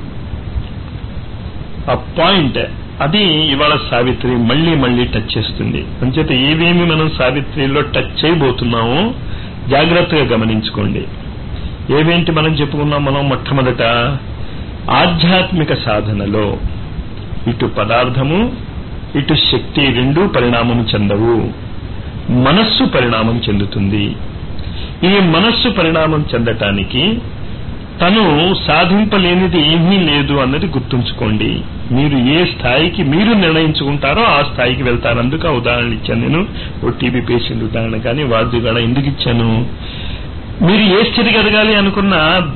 ఆ పాయింట్ అది ఇవాళ సావిత్రి మళ్ళీ మళ్ళీ టచ్ చేస్తుంది అంచేత ఏవేమి మనం సావిత్రిలో టచ్ చేయబోతున్నామో జాగ్రత్తగా గమనించుకోండి ఏవేంటి మనం చెప్పుకున్నాం మనం మొట్టమొదట ఆధ్యాత్మిక సాధనలో ఇటు పదార్థము ఇటు శక్తి రెండు పరిణామం చెందవు మనస్సు పరిణామం చెందుతుంది ఈ మనస్సు పరిణామం చెందటానికి తను సాధింపలేనిది ఏమీ లేదు అన్నది గుర్తుంచుకోండి మీరు ఏ స్థాయికి మీరు నిర్ణయించుకుంటారో ఆ స్థాయికి వెళ్తారు అందుకు ఆ ఉదాహరణలు ఇచ్చాను నేను ఓ టీబీ పేషెంట్ ఉదాహరణ కానీ వాద్యు కూడా ఎందుకు ఇచ్చాను మీరు ఏ స్థితికి ఎదగాలి అనుకున్న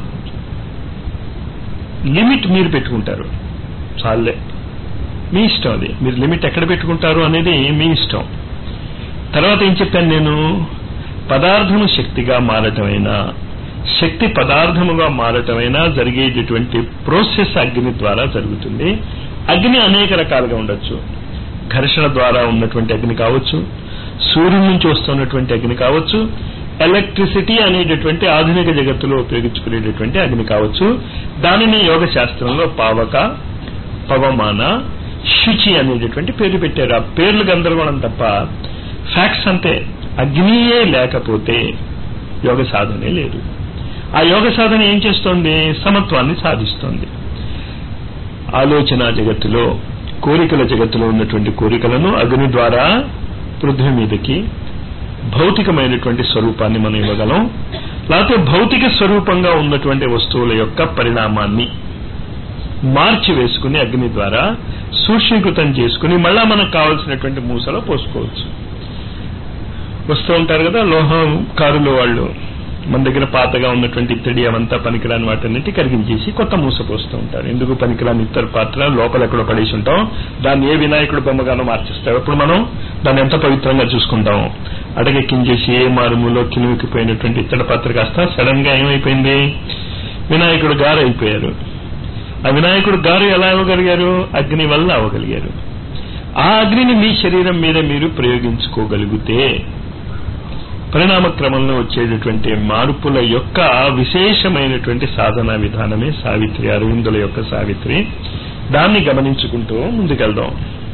లిమిట్ మీరు పెట్టుకుంటారు చాలే మీ ఇష్టం అది మీరు లిమిట్ ఎక్కడ పెట్టుకుంటారు అనేది మీ ఇష్టం తర్వాత ఏం చెప్పాను నేను పదార్థము శక్తిగా మారటమైనా శక్తి పదార్థముగా మారటమైనా జరిగేటటువంటి ప్రోసెస్ అగ్ని ద్వారా జరుగుతుంది అగ్ని అనేక రకాలుగా ఉండొచ్చు ఘర్షణ ద్వారా ఉన్నటువంటి అగ్ని కావచ్చు సూర్యుడి నుంచి వస్తున్నటువంటి అగ్ని కావచ్చు ఎలక్ట్రిసిటీ అనేటటువంటి ఆధునిక జగత్తులో ఉపయోగించుకునేటటువంటి అగ్ని కావచ్చు దానిని యోగ శాస్త్రంలో పావక పవమాన శుచి అనేటటువంటి పేరు పెట్టారు ఆ పేర్లు గందరగోళం తప్ప ఫ్యాక్ట్స్ అంతే అగ్నియే లేకపోతే యోగ సాధనే లేదు ఆ యోగ సాధన ఏం చేస్తోంది సమత్వాన్ని సాధిస్తోంది ఆలోచన జగత్తులో కోరికల జగత్తులో ఉన్నటువంటి కోరికలను అగ్ని ద్వారా పృథ్వీ మీదకి భౌతికమైనటువంటి స్వరూపాన్ని మనం ఇవ్వగలం లేకపోతే భౌతిక స్వరూపంగా ఉన్నటువంటి వస్తువుల యొక్క పరిణామాన్ని మార్చి వేసుకుని అగ్ని ద్వారా సూక్ష్మీకృతం చేసుకుని మళ్ళా మనకు కావాల్సినటువంటి మూసలో పోసుకోవచ్చు వస్తూ ఉంటారు కదా లోహం కారులో వాళ్ళు మన దగ్గర పాతగా ఉన్నటువంటి ఇత్తడి అవంతా పనికిరాని వాటన్నిటి కరిగించేసి కొత్త మూస పోస్తూ ఉంటారు ఎందుకు పనికిరాని ఇత్తడి పాత్ర లోపల ఎక్కడో పడేసి ఉంటాం దాన్ని ఏ వినాయకుడు బొమ్మగానో మార్చేస్తాడు అప్పుడు మనం దాన్ని ఎంత పవిత్రంగా చూసుకుంటాము అడగెక్కించేసి ఏ మారుమూలో కినువికిపోయినటువంటి ఇత్తడి పాత్ర కాస్త సడన్ గా ఏమైపోయింది వినాయకుడు గారు అయిపోయారు ఆ వినాయకుడు గారు ఎలా అవ్వగలిగారు అగ్ని వల్ల అవ్వగలిగారు ఆ అగ్నిని మీ శరీరం మీద మీరు ప్రయోగించుకోగలిగితే పరిణామ క్రమంలో వచ్చేటటువంటి మార్పుల యొక్క విశేషమైనటువంటి సాధనా విధానమే సావిత్రి అరవిందుల యొక్క సావిత్రి దాన్ని గమనించుకుంటూ ముందుకెళ్దాం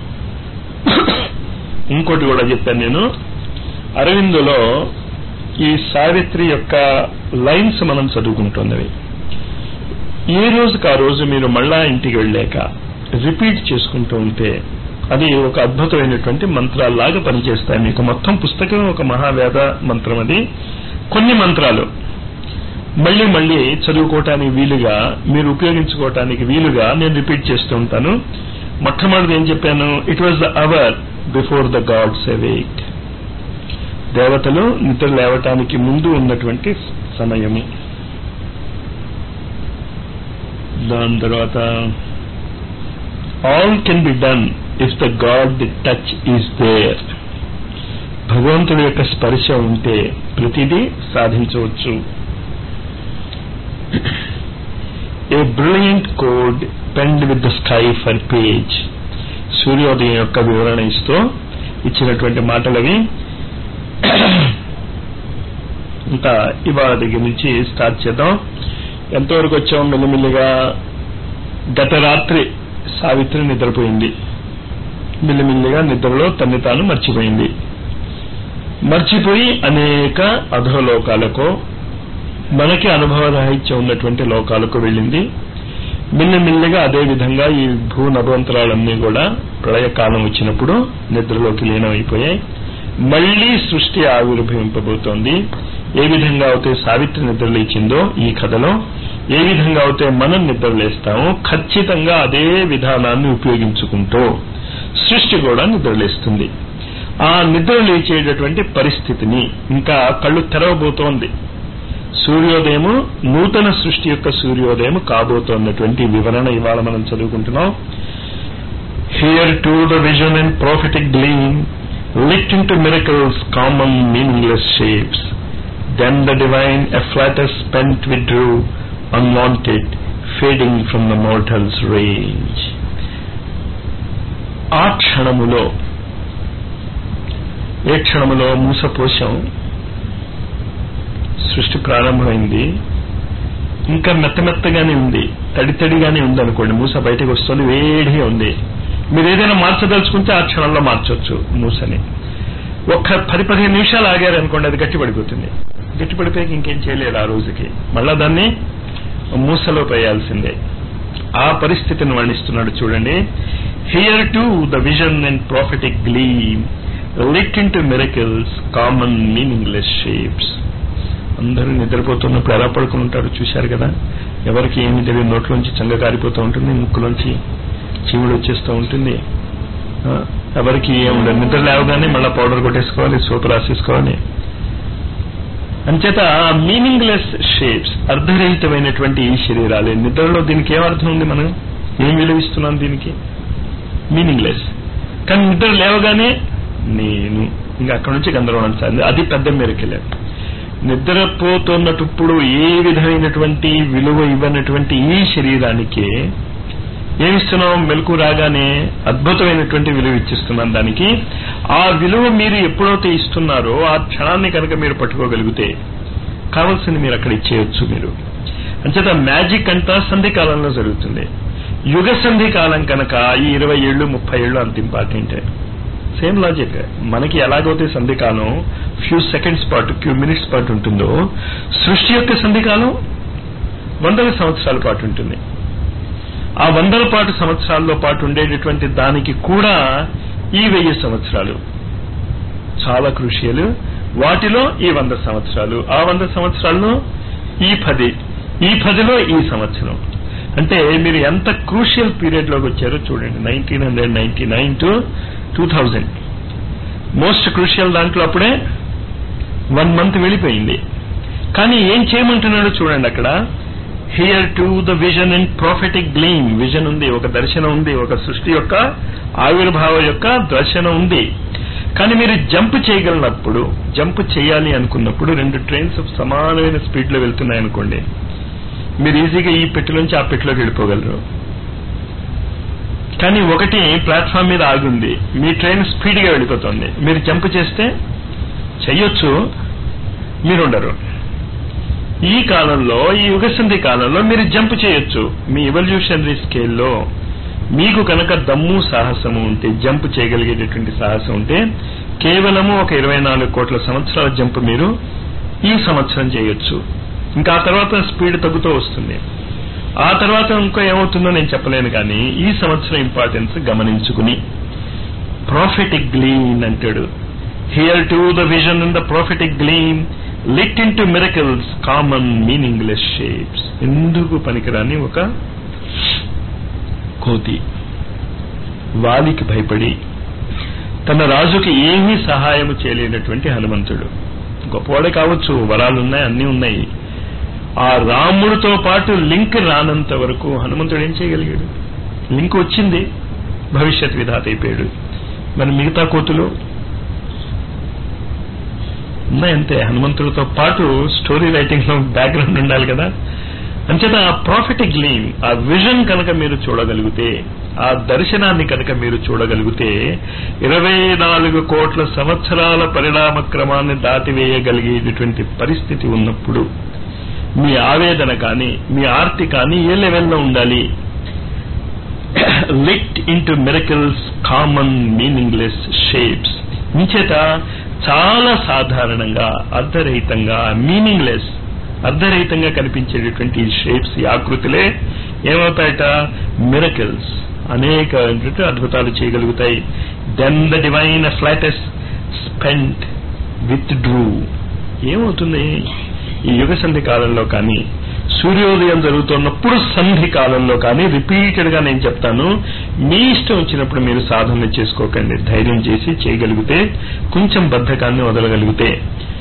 ఇంకోటి కూడా చెప్పాను నేను అరవిందులో ఈ సావిత్రి యొక్క లైన్స్ మనం చదువుకుంటున్నవి ఏ రోజుకి ఆ రోజు మీరు మళ్ళా ఇంటికి వెళ్ళాక రిపీట్ చేసుకుంటూ ఉంటే అది ఒక అద్భుతమైనటువంటి మంత్రాల్లాగా పనిచేస్తాయి మీకు మొత్తం పుస్తకం ఒక మహావేద మంత్రం అది కొన్ని మంత్రాలు మళ్ళీ మళ్ళీ చదువుకోవటానికి వీలుగా మీరు ఉపయోగించుకోవటానికి వీలుగా నేను రిపీట్ చేస్తూ ఉంటాను మొట్టమొదటి ఏం చెప్పాను it was the hour before the gods awake దేవతలు నిద్ర లేవటానికి ముందు ఉన్నటువంటి సమయము దాని తర్వాత all can be done if the god the touch is there భగవంతుడి యొక్క స్పర్శ ఉంటే ప్రతిదీ సాధించవచ్చు a brilliant code penned with the sky for page సూర్యోదయం యొక్క వివరణ ఇస్తూ ఇచ్చినటువంటి మాటలవి ఇంకా ఇవాళ దగ్గర నుంచి స్టార్ట్ చేద్దాం ఎంతవరకు వచ్చాం మెల్లిమెల్లిగా గత రాత్రి సావిత్రి నిద్రపోయింది మెల్లిమెల్లిగా నిద్రలో తన్ని తాను మర్చిపోయింది మర్చిపోయి అనేక అధోలోకాలకు మనకి అనుభవ రాహిత్యం ఉన్నటువంటి లోకాలకు వెళ్ళింది మిల్లిమిల్లిగా అదే విధంగా ఈ భూ నభవంతరాలన్నీ కూడా ప్రళయకాలం వచ్చినప్పుడు నిద్రలోకి లీనమైపోయాయి మళ్లీ సృష్టి ఆవిర్భవింపబోతోంది ఏ విధంగా అయితే సావిత్రి నిద్రలేచిందో ఈ కథలో ఏ విధంగా అయితే మనం నిద్రలేస్తామో ఖచ్చితంగా అదే విధానాన్ని ఉపయోగించుకుంటూ సృష్టి కూడా నిద్రలేస్తుంది ఆ నిద్ర లేచేటటువంటి పరిస్థితిని ఇంకా కళ్ళు తెరవబోతోంది సూర్యోదయము నూతన సృష్టి యొక్క సూర్యోదయం కాబోతోన్నటువంటి వివరణ ఇవాళ మనం చదువుకుంటున్నాం here to the vision and prophetic gleam lit into miracles common meaningless shapes then the divine afflatus spent withdrew unwanted fading from the mortal's range ఆ క్షణములో ఏ క్షణములో మూసపోషం సృష్టి ప్రారంభమైంది ఇంకా మెత్తమెత్తగానే ఉంది తడి తడిగానే ఉంది అనుకోండి మూస బయటకు వస్తుంది వేడిగా ఉంది మీరు ఏదైనా మార్చదలుచుకుంటే ఆ క్షణంలో మార్చొచ్చు మూసని ఒక్క పది పదిహేను నిమిషాలు ఆగారు అనుకోండి అది గట్టి పడిపోతుంది గట్టి పడిపోయాక ఇంకేం చేయలేరు ఆ రోజుకి మళ్ళా దాన్ని మూసలో పోయాల్సిందే ఆ పరిస్థితిని వర్ణిస్తున్నాడు చూడండి here to the vision and prophetic gleam lit into miracles common meaningless shapes అందరూ నిద్రపోతున్నప్పుడు ఎలా పడుకుని ఉంటారు చూశారు కదా ఎవరికి ఏమి తెలియదు నోట్లోంచి చంగ కారిపోతూ ఉంటుంది ముక్కులోంచి చీముడు వచ్చేస్తూ ఉంటుంది ఎవరికి ఏముండదు నిద్ర లేవగానే మళ్ళీ పౌడర్ కొట్టేసుకోవాలి సోప్ రాసేసుకోవాలి అంచేత మీనింగ్లెస్ షేప్స్ అర్ధరహితమైనటువంటి ఈ శరీరాలే నిద్రలో దీనికి ఏమర్థం ఉంది మనం ఏం విలువిస్తున్నాం దీనికి మీనింగ్లెస్ కానీ నిద్ర లేవగానే నేను ఇంకా అక్కడ నుంచి గందరగోళం సార్ అది పెద్ద మేరకెళ్ళారు నిద్రపోతున్నప్పుడు ఏ విధమైనటువంటి విలువ ఇవ్వనటువంటి ఈ శరీరానికి ఏమిస్తున్నాం మెలకు రాగానే అద్భుతమైనటువంటి విలువ ఇచ్చిస్తున్నాం దానికి ఆ విలువ మీరు ఎప్పుడైతే ఇస్తున్నారో ఆ క్షణాన్ని కనుక మీరు పట్టుకోగలిగితే కావలసింది మీరు అక్కడ ఇచ్చేయచ్చు మీరు అంచేత మ్యాజిక్ అంతా సంధి కాలంలో జరుగుతుంది యుగ సంధి కాలం కనుక ఈ ఇరవై ఏళ్ళు ముప్పై ఏళ్ళు అంత ఇంపార్టెంటే సేమ్ లాజిక్ మనకి ఎలాగైతే సంధి కాలం ఫ్యూ సెకండ్స్ పాటు ఫ్యూ మినిట్స్ పాటు ఉంటుందో సృష్టి యొక్క సంధి కాలం వందల సంవత్సరాల పాటు ఉంటుంది ఆ వందల పాటు సంవత్సరాల్లో పాటు ఉండేటటువంటి దానికి కూడా ఈ వెయ్యి సంవత్సరాలు చాలా కృషియలు వాటిలో ఈ వంద సంవత్సరాలు ఆ వంద సంవత్సరాల్లో ఈ పది ఈ పదిలో ఈ సంవత్సరం అంటే మీరు ఎంత క్రూషియల్ పీరియడ్ లోకి వచ్చారో చూడండి nineteen hundred ninety nine to two thousand most crucial దాంట్లో అప్పుడే వన్ మంత్ వెళ్ళిపోయింది కానీ ఏం చేయమంటున్నాడో చూడండి అక్కడ here to the vision and prophetic gleam vision ఉంది ఒక దర్శనం ఉంది ఒక సృష్టి యొక్క ఆవిర్భావ యొక్క దర్శనం ఉంది కానీ మీరు జంప్ చేయగలిగినప్పుడు జంప్ చేయాలి అనుకున్నప్పుడు రెండు ట్రైన్స్ సమానమైన స్పీడ్ లో వెళ్తున్నాయి అనుకోండి మీరు ఈజీగా ఈ పెట్టెలోంచి ఆ పెట్టెలోకి వెళ్ళిపోగలరు కానీ ఒకటి ప్లాట్ఫామ్ మీద ఆగింది మీ ట్రైన్ స్పీడ్ గా వెళ్ళిపోతుంది మీరు జంప్ చేస్తే చెయ్యొచ్చు మీరుండరు ఈ కాలంలో ఈ యుగసంధి కాలంలో మీరు జంప్ చేయొచ్చు మీ ఎవల్యూషనరీ స్కేల్లో మీకు కనుక దమ్ము సాహసము ఉంటే జంప్ చేయగలిగేటటువంటి సాహసం ఉంటే కేవలము ఒక ఇరవై నాలుగు కోట్ల సంవత్సరాల జంప్ మీరు ఈ సంవత్సరం చేయొచ్చు ఇంకా ఆ తర్వాత స్పీడ్ తగ్గుతూ వస్తుంది ఆ తర్వాత ఇంకా ఏమవుతుందో నేను చెప్పలేను కానీ ఈ సంవత్సరం ఇంపార్టెన్స్ గమనించుకుని ప్రాఫిటిక్ గ్లీన్ అంటాడు here to the vision in the prophetic gleam lit into miracles common meaningless shapes ఎందుకు పనికిరాని ఒక కోతి వాలికి భయపడి తన రాజుకి ఏమీ సహాయం చేయలేనటువంటి హనుమంతుడు గొప్పవాడే కావచ్చు వరాలున్నాయి అన్నీ ఉన్నాయి ఆ రాముడితో పాటు లింక్ రానంత వరకు హనుమంతుడు ఏం చేయగలిగాడు లింక్ వచ్చింది భవిష్యత్ విధాత అయిపోయాడు మరి మిగతా కోతులు ఉన్నాయంతే హనుమంతుడితో పాటు స్టోరీ రైటింగ్ లో బ్యాక్గ్రౌండ్ ఉండాలి కదా అంచేత ఆ ప్రాఫిటిక్ గ్లీమ్ ఆ విజన్ కనుక మీరు చూడగలిగితే ఆ దర్శనాన్ని కనుక మీరు చూడగలిగితే ఇరవై నాలుగు కోట్ల సంవత్సరాల పరిణామ క్రమాన్ని దాటివేయగలిగేటటువంటి పరిస్థితి ఉన్నప్పుడు మీ ఆవేదన కానీ మీ ఆర్తి కానీ ఏ లెవెల్లో ఉండాలి lit into miracles common meaningless shapes ఇంచేత చాలా సాధారణంగా అర్ధరహితంగా మీనింగ్లెస్ అర్ధరహితంగా కనిపించేటటువంటి ఈ షేప్స్ ఈ ఆకృతులే ఏమవుతాయట మిరకల్స్ అనేక అద్భుతాలు చేయగలుగుతాయి then the divine afflatus spent withdrew ఏమవుతుంది ఈ యుగ సంధి కాలంలో కానీ సూర్యోదయం జరుగుతున్నప్పుడు సంధి కాలంలో కానీ రిపీటెడ్ గా నేను చెప్తాను మీ ఇష్టం వచ్చినప్పుడు మీరు సాధన చేసుకోకండి ధైర్యం చేసి చేయగలిగితే కొంచెం బద్ధకాన్ని వదలగలిగితే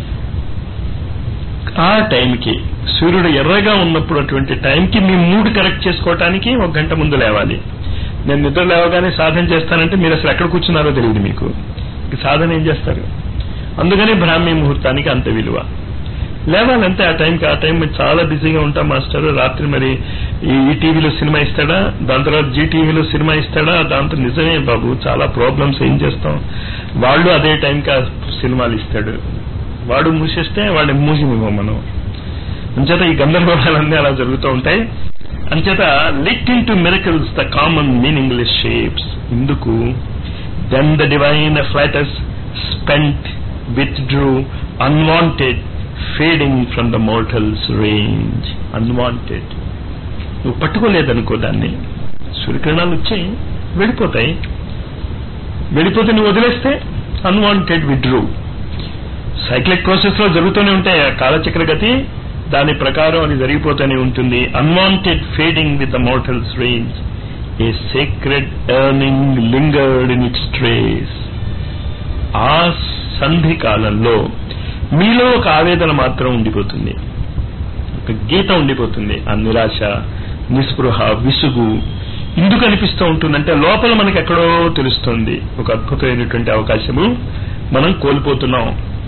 ఆ టైంకి సూర్యుడు ఎర్రగా ఉన్నప్పుడు అటువంటి టైంకి మీ మూడ్ కరెక్ట్ చేసుకోవటానికి ఒక గంట ముందు లేవాలి నేను నిద్ర లేవగానే సాధన చేస్తానంటే మీరు అసలు ఎక్కడ కూర్చున్నారో తెలియదు మీకు సాధన ఏం చేస్తారు అందుకని బ్రాహ్మీ ముహూర్తానికి అంత విలువ లేవాలంటే ఆ టైంకి ఆ టైం చాలా బిజీగా ఉంటాం మాస్టర్ రాత్రి మరి ఈ టీవీలో సినిమా ఇస్తాడా దాని తర్వాత జీ టీవీలో సినిమా ఇస్తాడా దాంతో నిజమే బాబు చాలా ప్రాబ్లమ్స్ ఏం చేస్తాం వాళ్ళు అదే టైంకి ఆ సినిమాలు ఇస్తాడు వాడు మూసేస్తే వాడిని మూసినివ్వం మనం అంచేత ఈ గందరగోళాలన్నీ అలా జరుగుతూ ఉంటాయి అంచేత lit into miracles the common meaningless shapes ఇందుకు then the divine afflatus spent withdrew unwanted fading from the mortal's range unwanted నువ్వు పట్టుకోలేదనుకో దాన్ని సూర్యకిరణాలు వచ్చి వెళ్ళిపోతాయి వెళ్ళిపోతే నువ్వు వదిలేస్తే అన్వాంటెడ్ విడ్రూ సైక్లిక్ ప్రాసెస్ లో జరుగుతూనే ఉంటాయి ఆ కాలచక్ర గతి దాని ప్రకారం అది జరిగిపోతూనే ఉంటుంది unwanted fading with the mortal's range a secret yearning lingered in its trace ఆ సంధి కాలంలో మీలో ఒక ఆవేదన మాత్రం ఉండిపోతుంది ఒక గీత ఉండిపోతుంది ఆ నిరాశ నిస్పృహ విసుగు ఎందుకు అనిపిస్తూ ఉంటుందంటే లోపల మనకి ఎక్కడో తెలుస్తుంది ఒక అద్భుతమైనటువంటి అవకాశము మనం కోల్పోతున్నాం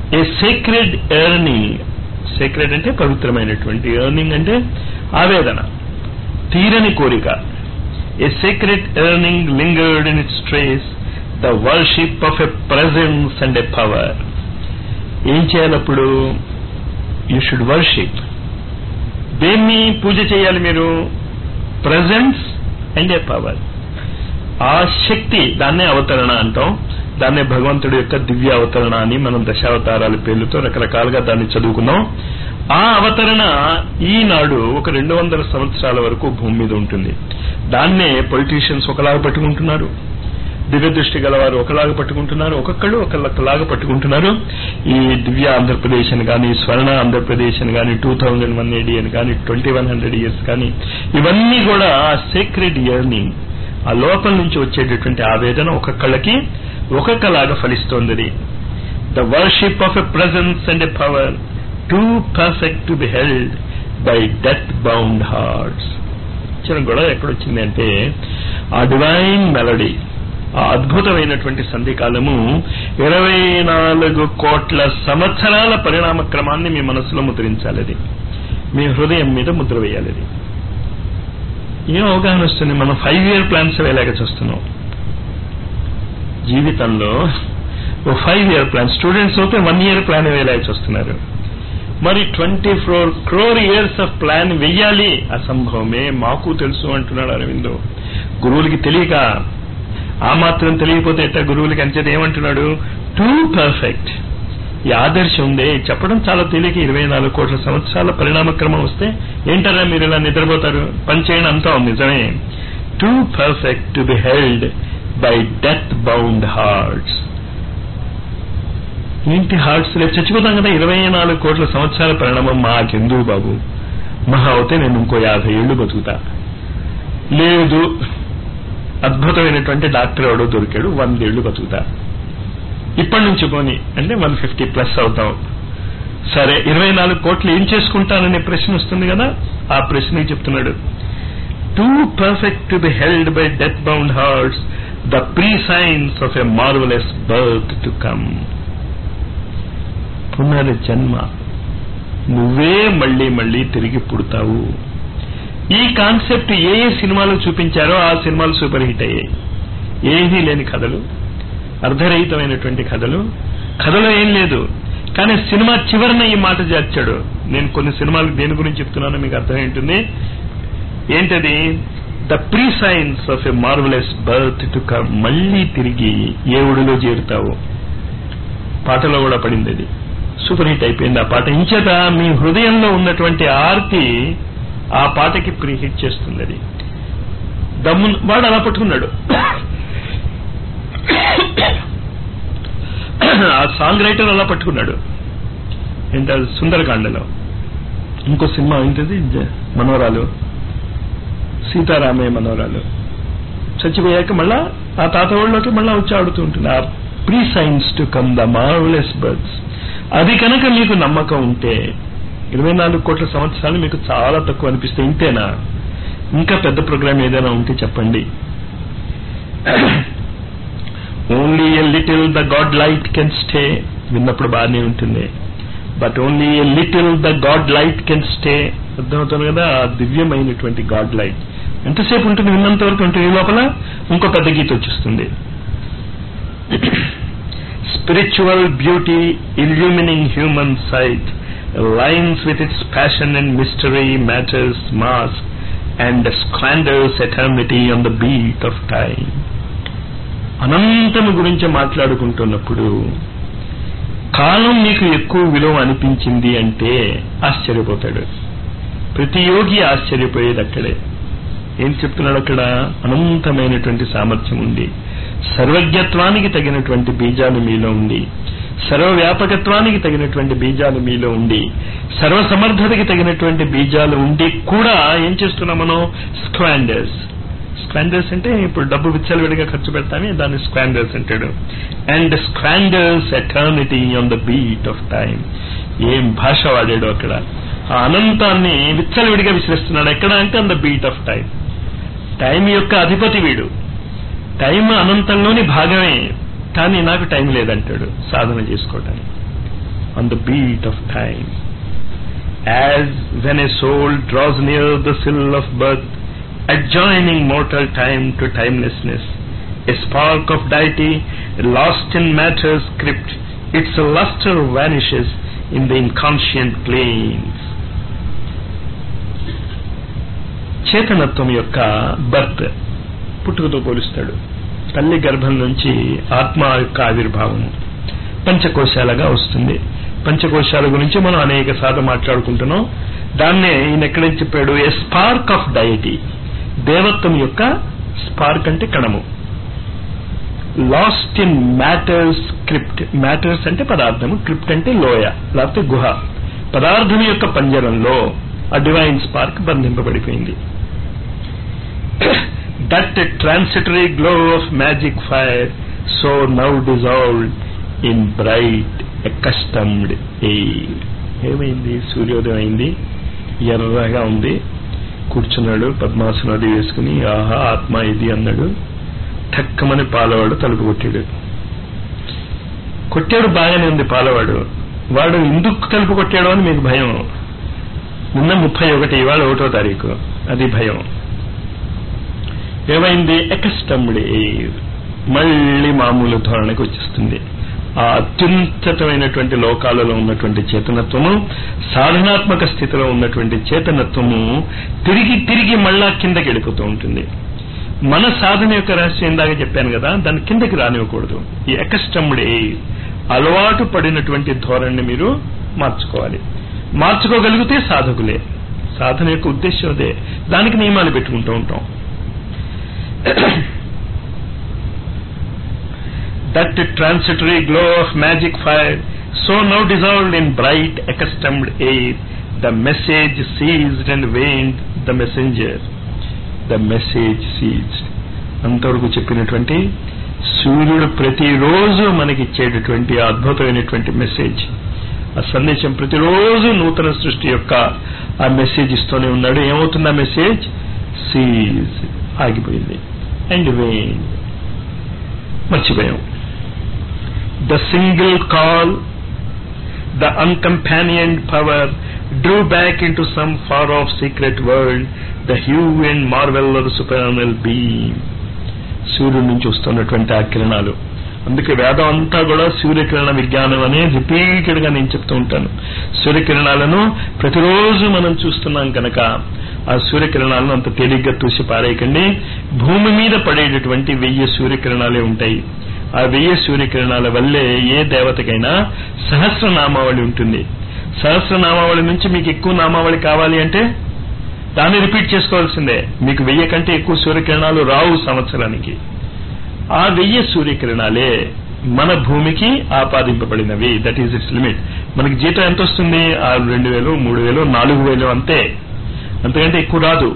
ఏ సీక్రెడ్ ఎర్నింగ్ సీక్రెడ్ అంటే పవిత్రమైనటువంటి ఎర్నింగ్ అంటే ఆవేదన తీరని కోరిక a secret yearning lingered in its trace the worship of a presence and a power ఏం చేయాలప్పుడు యూ షుడ్ వర్షిప్ దేన్ని పూజ చేయాలి మీరు ప్రజెన్స్ అండ్ ఏ పవర్ ఆ శక్తి దాన్నే అవతరణ అంటాం దాన్నే భగవంతుడి యొక్క దివ్య అవతరణ అని మనం దశావతారాల పేర్లతో రకరకాలుగా దాన్ని చదువుకున్నాం ఆ అవతరణ ఈనాడు ఒక రెండు వందల సంవత్సరాల వరకు భూమి మీద ఉంటుంది దాన్నే పొలిటీషియన్స్ ఒకలాగా పట్టుకుంటున్నారు దివ్య దృష్టి గలవారు ఒకలాగా పట్టుకుంటున్నారు ఒక్కొక్కళ్ళు ఒకలాగా పట్టుకుంటున్నారు ఈ దివ్య ఆంధ్రప్రదేశ్ అని కానీ స్వర్ణ ఆంధ్రప్రదేశ్ అని కానీ టూ థౌజండ్ వన్ ఎయిటీ అని కానీ ట్వంటీ వన్ హండ్రెడ్ ఇయర్స్ కానీ ఇవన్నీ కూడా సేక్రెడ్ ఇయర్నింగ్ ఆ లోపల నుంచి వచ్చేటటువంటి ఆవేదన ఒక్కొక్కళ్ళకి ఒక్కొక్కలాగా ఫలిస్తోంది the worship of a presence and a power too perfect to be held by death bound hearts చిన్న గొడవ ఎక్కడొచ్చింది అంటే ఆ డివైన్ మెలడీ ఆ అద్భుతమైనటువంటి సంధికాలము ఇరవై నాలుగు కోట్ల సంవత్సరాల పరిణామ క్రమాన్ని మీ మనసులో ముద్రించాలి అది మీ హృదయం మీద ముద్ర వేయాలి అది ఏం అవగాహన వస్తుంది మనం ఫైవ్ ఇయర్ ప్లాన్స్ వేలాగా చూస్తున్నాం జీవితంలో ఓ ఫైవ్ ఇయర్ ప్లాన్ స్టూడెంట్స్ అయితే వన్ ఇయర్ ప్లాన్ వేలాగా చూస్తున్నారు మరి twenty four crore years of plan వెయ్యాలి అసంభవమే మాకు తెలుసు అంటున్నాడు అరవిందో గురువులకి తెలియక ఆ మాత్రం తెలియకపోతే ఎట్లా గురువులకి అంచేది ఏమంటున్నాడు టూ పర్ఫెక్ట్ ఈ ఆదర్శం ఉందే చెప్పడం చాలా తేలిక ఇరవై నాలుగు కోట్ల సంవత్సరాల పరిణామక్రమం వస్తే ఏంటరా మీరు ఇలా నిద్రపోతారు పనిచేయడం అంతా నిజమే too perfect to be held by death bound hearts ఏంటి హార్ట్స్ రేపు చచ్చిపోతాం కదా ఇరవై నాలుగు కోట్ల సంవత్సరాల పరిణామం మాకెందుకు బాబు మహా అవుతే నేను ఇంకో యాభై ఏళ్ళు బతుకుతా లేదు అద్భుతమైనటువంటి డాక్టర్ ఎవడో దొరికాడు వందేళ్లు బతుకుతా ఇప్పటి నుంచి పోని అంటే వన్ ఫిఫ్టీ ప్లస్ అవుతాం సరే ఇరవై నాలుగు కోట్లు ఏం చేసుకుంటాననే ప్రశ్న వస్తుంది కదా ఆ ప్రశ్నకి చెప్తున్నాడు too perfect to be held by death bound hearts the prescience of a marvellous birth to come పునర్జన్మ నువ్వే మళ్ళీ మళ్ళీ తిరిగి పుడతావు ఈ కాన్సెప్ట్ ఏ ఏ సినిమాలు చూపించారో ఆ సినిమాలు సూపర్ హిట్ అయ్యాయి ఏదీ లేని కథలు అర్ధరహితమైనటువంటి కథలు కథలో ఏం లేదు కానీ సినిమా చివరన ఈ మాట చేర్చాడు నేను కొన్ని సినిమాలు దేని గురించి చెప్తున్నానో మీకు అర్థం ఏంటుంది ఏంటది the prescience of a marvellous birth to come మళ్ళీ తిరిగి ఏ ఒడిలో చేరుతావు పాటలో కూడా పడింది అది సూపర్ హిట్ అయిపోయింది ఆ పాట ఇంచేత మీ హృదయంలో ఉన్నటువంటి ఆర్తి ఆ పాటకి ప్రీ హిట్ చేస్తుంది అది దమ్ము వాడు అలా పట్టుకున్నాడు ఆ సాంగ్ రైటర్ అలా పట్టుకున్నాడు ఏంట సుందరకాండలో ఇంకో సినిమా ఏంటది మనోరాలు సీతారామయ్య మనోరాలు చచ్చిపోయాక మళ్ళా ఆ తాత వాళ్ళలోకి మళ్ళా వచ్చి ఆడుతూ ఉంటుంది ఆ prescience to come the marvellous birds అది కనుక మీకు నమ్మకం ఉంటే ఇరవై నాలుగు కోట్ల సంవత్సరాలు మీకు చాలా తక్కువ అనిపిస్తే ఇంతేనా ఇంకా పెద్ద ప్రోగ్రామ్ ఏదైనా ఉంటే చెప్పండి only a little the god light can stay విన్నప్పుడు బాగానే ఉంటుంది but only a little the god light can stay అర్థమవుతుంది కదా ఆ దివ్యమైనటువంటి గాడ్ లైట్ ఎంతసేపు ఉంటుంది విన్నంత వరకు ఉంటుంది ఈ లోపల ఇంకో పెద్ద గీత వచ్చేస్తుంది spiritual beauty illumining human sight lines with its passion and mystery matters mass and squanders eternity on the beat of time అనంతము గురించి మాట్లాడుకుంటున్నప్పుడు కాలం మీకు ఎక్కువ విలువ అనిపించింది అంటే ఆశ్చర్యపోతాడు ప్రతి యోగి ఆశ్చర్యపోయేది అక్కడే ఏం చెప్తున్నాడు అక్కడ అనంతమైనటువంటి సామర్థ్యం ఉంది సర్వజ్ఞత్వానికి తగినటువంటి బీజాలు మీలో ఉంది సర్వవ్యాపకత్వానికి తగినటువంటి బీజాలు మీలో ఉండి సర్వసమర్థతకి తగినటువంటి బీజాలు ఉండి కూడా ఏం చేస్తున్నాం మనం స్క్వాండర్స్ స్క్వాండర్స్ అంటే ఇప్పుడు డబ్బు విచ్చలవిడిగా ఖర్చు పెడతామే దాన్ని స్క్వాండర్స్ అంటాడు and squanders eternity on the beat of time ఏం భాష వాడాడు అక్కడ ఆ అనంతాన్ని విచ్చలవిడిగా విసిరిస్తున్నాడు ఎక్కడ అంటే on the beat of time time యొక్క అధిపతి వీడు టైం అనంతంలోని భాగమే కానీ నాకు టైం లేదంటాడు సాధన చేసుకోవటానికి on the beat of time. As when a soul draws near the sill of birth, adjoining mortal time to timelessness, a spark of deity lost in matter's crypt, its luster vanishes in the inconscient plains. చేతనత్వం యొక్క birth పుట్టుకతో పోలుస్తాడు తల్లి గర్భం నుంచి ఆత్మ యొక్క ఆవిర్భావం పంచకోశాలుగా వస్తుంది పంచకోశాల గురించి మనం అనేక సార్లు మాట్లాడుకుంటున్నాం దాన్నే ఈయన ఎక్కడ చెప్పాడు ఏ స్పార్క్ ఆఫ్ డైటీ దేవత్వం యొక్క స్పార్క్ అంటే కణము lost in matter's crypt matter's అంటే పదార్థము క్రిప్ట్ అంటే లోయ లేకపోతే గుహ పదార్థం యొక్క పంజరంలో ఆ డివైన్ స్పార్క్ బంధింపబడిపోయింది that transitory glow of magic fire so now dissolved in bright accustomed air ఏమైంది సూర్యోదయం అయింది ఎర్రగా ఉంది కూర్చున్నాడు పద్మాసనది వేసుకుని ఆహా ఆత్మ ఇది అన్నాడు ఠక్కమని పాలవాడు తలుపు కొట్టాడు కొట్టాడు బాగానే ఉంది పాలవాడు వాడు ఎందుకు తలుపు కొట్టాడు అని మీకు భయం నిన్న ముప్పై ఒకటి ఇవాళ ఒకటో తారీఖు అది భయం ఏమైంది ఎకస్టమ్డ్ ఎయిర్ మళ్ళీ మామూలు ధోరణికి వచ్చేస్తుంది ఆ అత్యున్నతమైనటువంటి లోకాలలో ఉన్నటువంటి చేతనత్వము సాధనాత్మక స్థితిలో ఉన్నటువంటి చేతనత్వము తిరిగి తిరిగి మళ్ళా కిందకి వెళ్ళిపోతూ ఉంటుంది మన సాధన యొక్క రహస్యం ఇందాక చెప్పాను కదా దాన్ని కిందకి రానివ్వకూడదు ఈ ఎకస్టమ్డ్ ఎయిర్ అలవాటు పడినటువంటి ధోరణిని మీరు మార్చుకోవాలి మార్చుకోగలిగితే సాధకులే సాధన యొక్క ఉద్దేశం అదే దానికి నియమాలు పెట్టుకుంటూ ఉంటాం that transitory glow of magic fire, so now dissolved in bright, accustomed air, the message seized and waned the messenger. The message seized. అంతవరకు చెప్పినటువంటి సూర్యుడు ప్రతిరోజు మనకి ఇచ్చేటటువంటి అద్భుతమైనటువంటి మెసేజ్ ఆ సందేశం ప్రతిరోజు నూతన సృష్టి యొక్క ఆ మెసేజ్ ఇస్తూనే ఉన్నాడు ఏమవుతుంది ఆ మెసేజ్ సీజ్ ఆగిపోయింది అండ్ వెయిన్ మర్చిపోయాం the single call, the uncompanioned power, drew back into some far off secret world the hue and marvel of the supernal beam. సూర్యుడి నుంచి వస్తున్నటువంటి ఆ కిరణాలు అందుకే వేదం అంతా కూడా సూర్యకిరణ విజ్ఞానం అనే రిపీటెడ్ గా నేను చెప్తూ ఉంటాను సూర్యకిరణాలను ప్రతిరోజు మనం చూస్తున్నాం కనుక ఆ సూర్యకిరణాలను అంత తేలిగ్గా తూసి పారేయకండి భూమి మీద పడేటటువంటి వెయ్యి సూర్యకిరణాలే ఉంటాయి ఆ వెయ్యి సూర్యకిరణాల వల్లే ఏ దేవతకైనా సహస్రనామావళి ఉంటుంది సహస్రనామావళి నుంచి మీకు ఎక్కువ నామావళి కావాలి అంటే దాన్ని రిపీట్ చేసుకోవాల్సిందే మీకు వెయ్యి కంటే ఎక్కువ సూర్యకిరణాలు రావు సంవత్సరానికి ఆ వెయ్యి సూర్యకిరణాలే మన భూమికి ఆపాదింపబడినవి దట్ ఈజ్ ఇట్స్ లిమిట్ మనకి జీతం ఎంత వస్తుంది ఆ రెండు వేలు మూడు వేలు నాలుగు వేలు అంతే అంతకంటే ఎక్కువ రాదు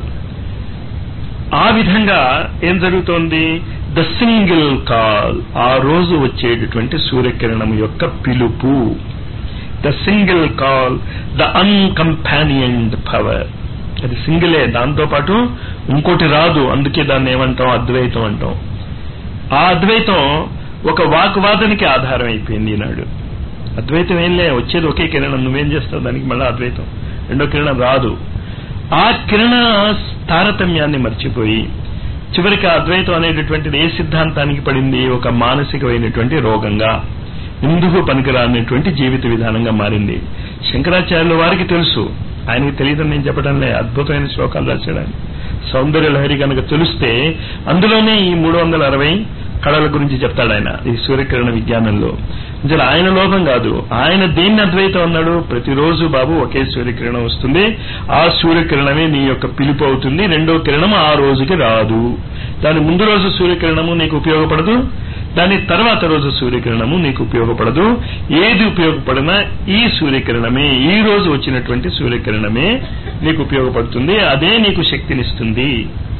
ఆ విధంగా ఏం జరుగుతోంది ద సింగిల్ కాల్ ఆ రోజు వచ్చేటటువంటి సూర్యకిరణం యొక్క పిలుపు the single call the uncompanioned power అది సింగిలే దాంతో పాటు ఇంకోటి రాదు అందుకే దాన్ని ఏమంటాం అద్వైతం అంటాం ఆ అద్వైతం ఒక వాక్వాదానికి ఆధారం అయిపోయింది ఈనాడు అద్వైతం ఏంలే వచ్చేది ఒకే కిరణం నువ్వేం చేస్తావు దానికి మళ్ళీ అద్వైతం రెండో కిరణం రాదు ఆ కిరణ తారతమ్యాన్ని మర్చిపోయి చివరికి అద్వైతం అనేటటువంటిది ఏ సిద్ధాంతానికి పడింది ఒక మానసికమైనటువంటి రోగంగా ఎందుకు పనికిరానటువంటి జీవిత విధానంగా మారింది శంకరాచార్యుల వారికి తెలుసు ఆయనకి తెలియదని నేను చెప్పడంలే అద్భుతమైన శ్లోకాలు రాశాడని సౌందర్య లహరి కనుక తెలిస్తే అందులోనే ఈ మూడు వందల అరవై కళల గురించి చెప్తాడు ఆయన ఈ సూర్యకిరణ విజ్ఞానంలో అసలు ఆయన లోపం కాదు ఆయన దేన్ని అద్వైతం అన్నాడు ప్రతిరోజు బాబు ఒకే సూర్యకిరణం వస్తుంది ఆ సూర్యకిరణమే నీ యొక్క పిలుపు అవుతుంది రెండో కిరణం ఆ రోజుకి రాదు దాని ముందు రోజు సూర్యకిరణము నీకు ఉపయోగపడదు దాని తర్వాత రోజు సూర్యకిరణము నీకు ఉపయోగపడదు ఏది ఉపయోగపడినా ఈ సూర్యకిరణమే ఈ రోజు వచ్చినటువంటి సూర్యకిరణమే నీకు ఉపయోగపడుతుంది అదే నీకు శక్తినిస్తుంది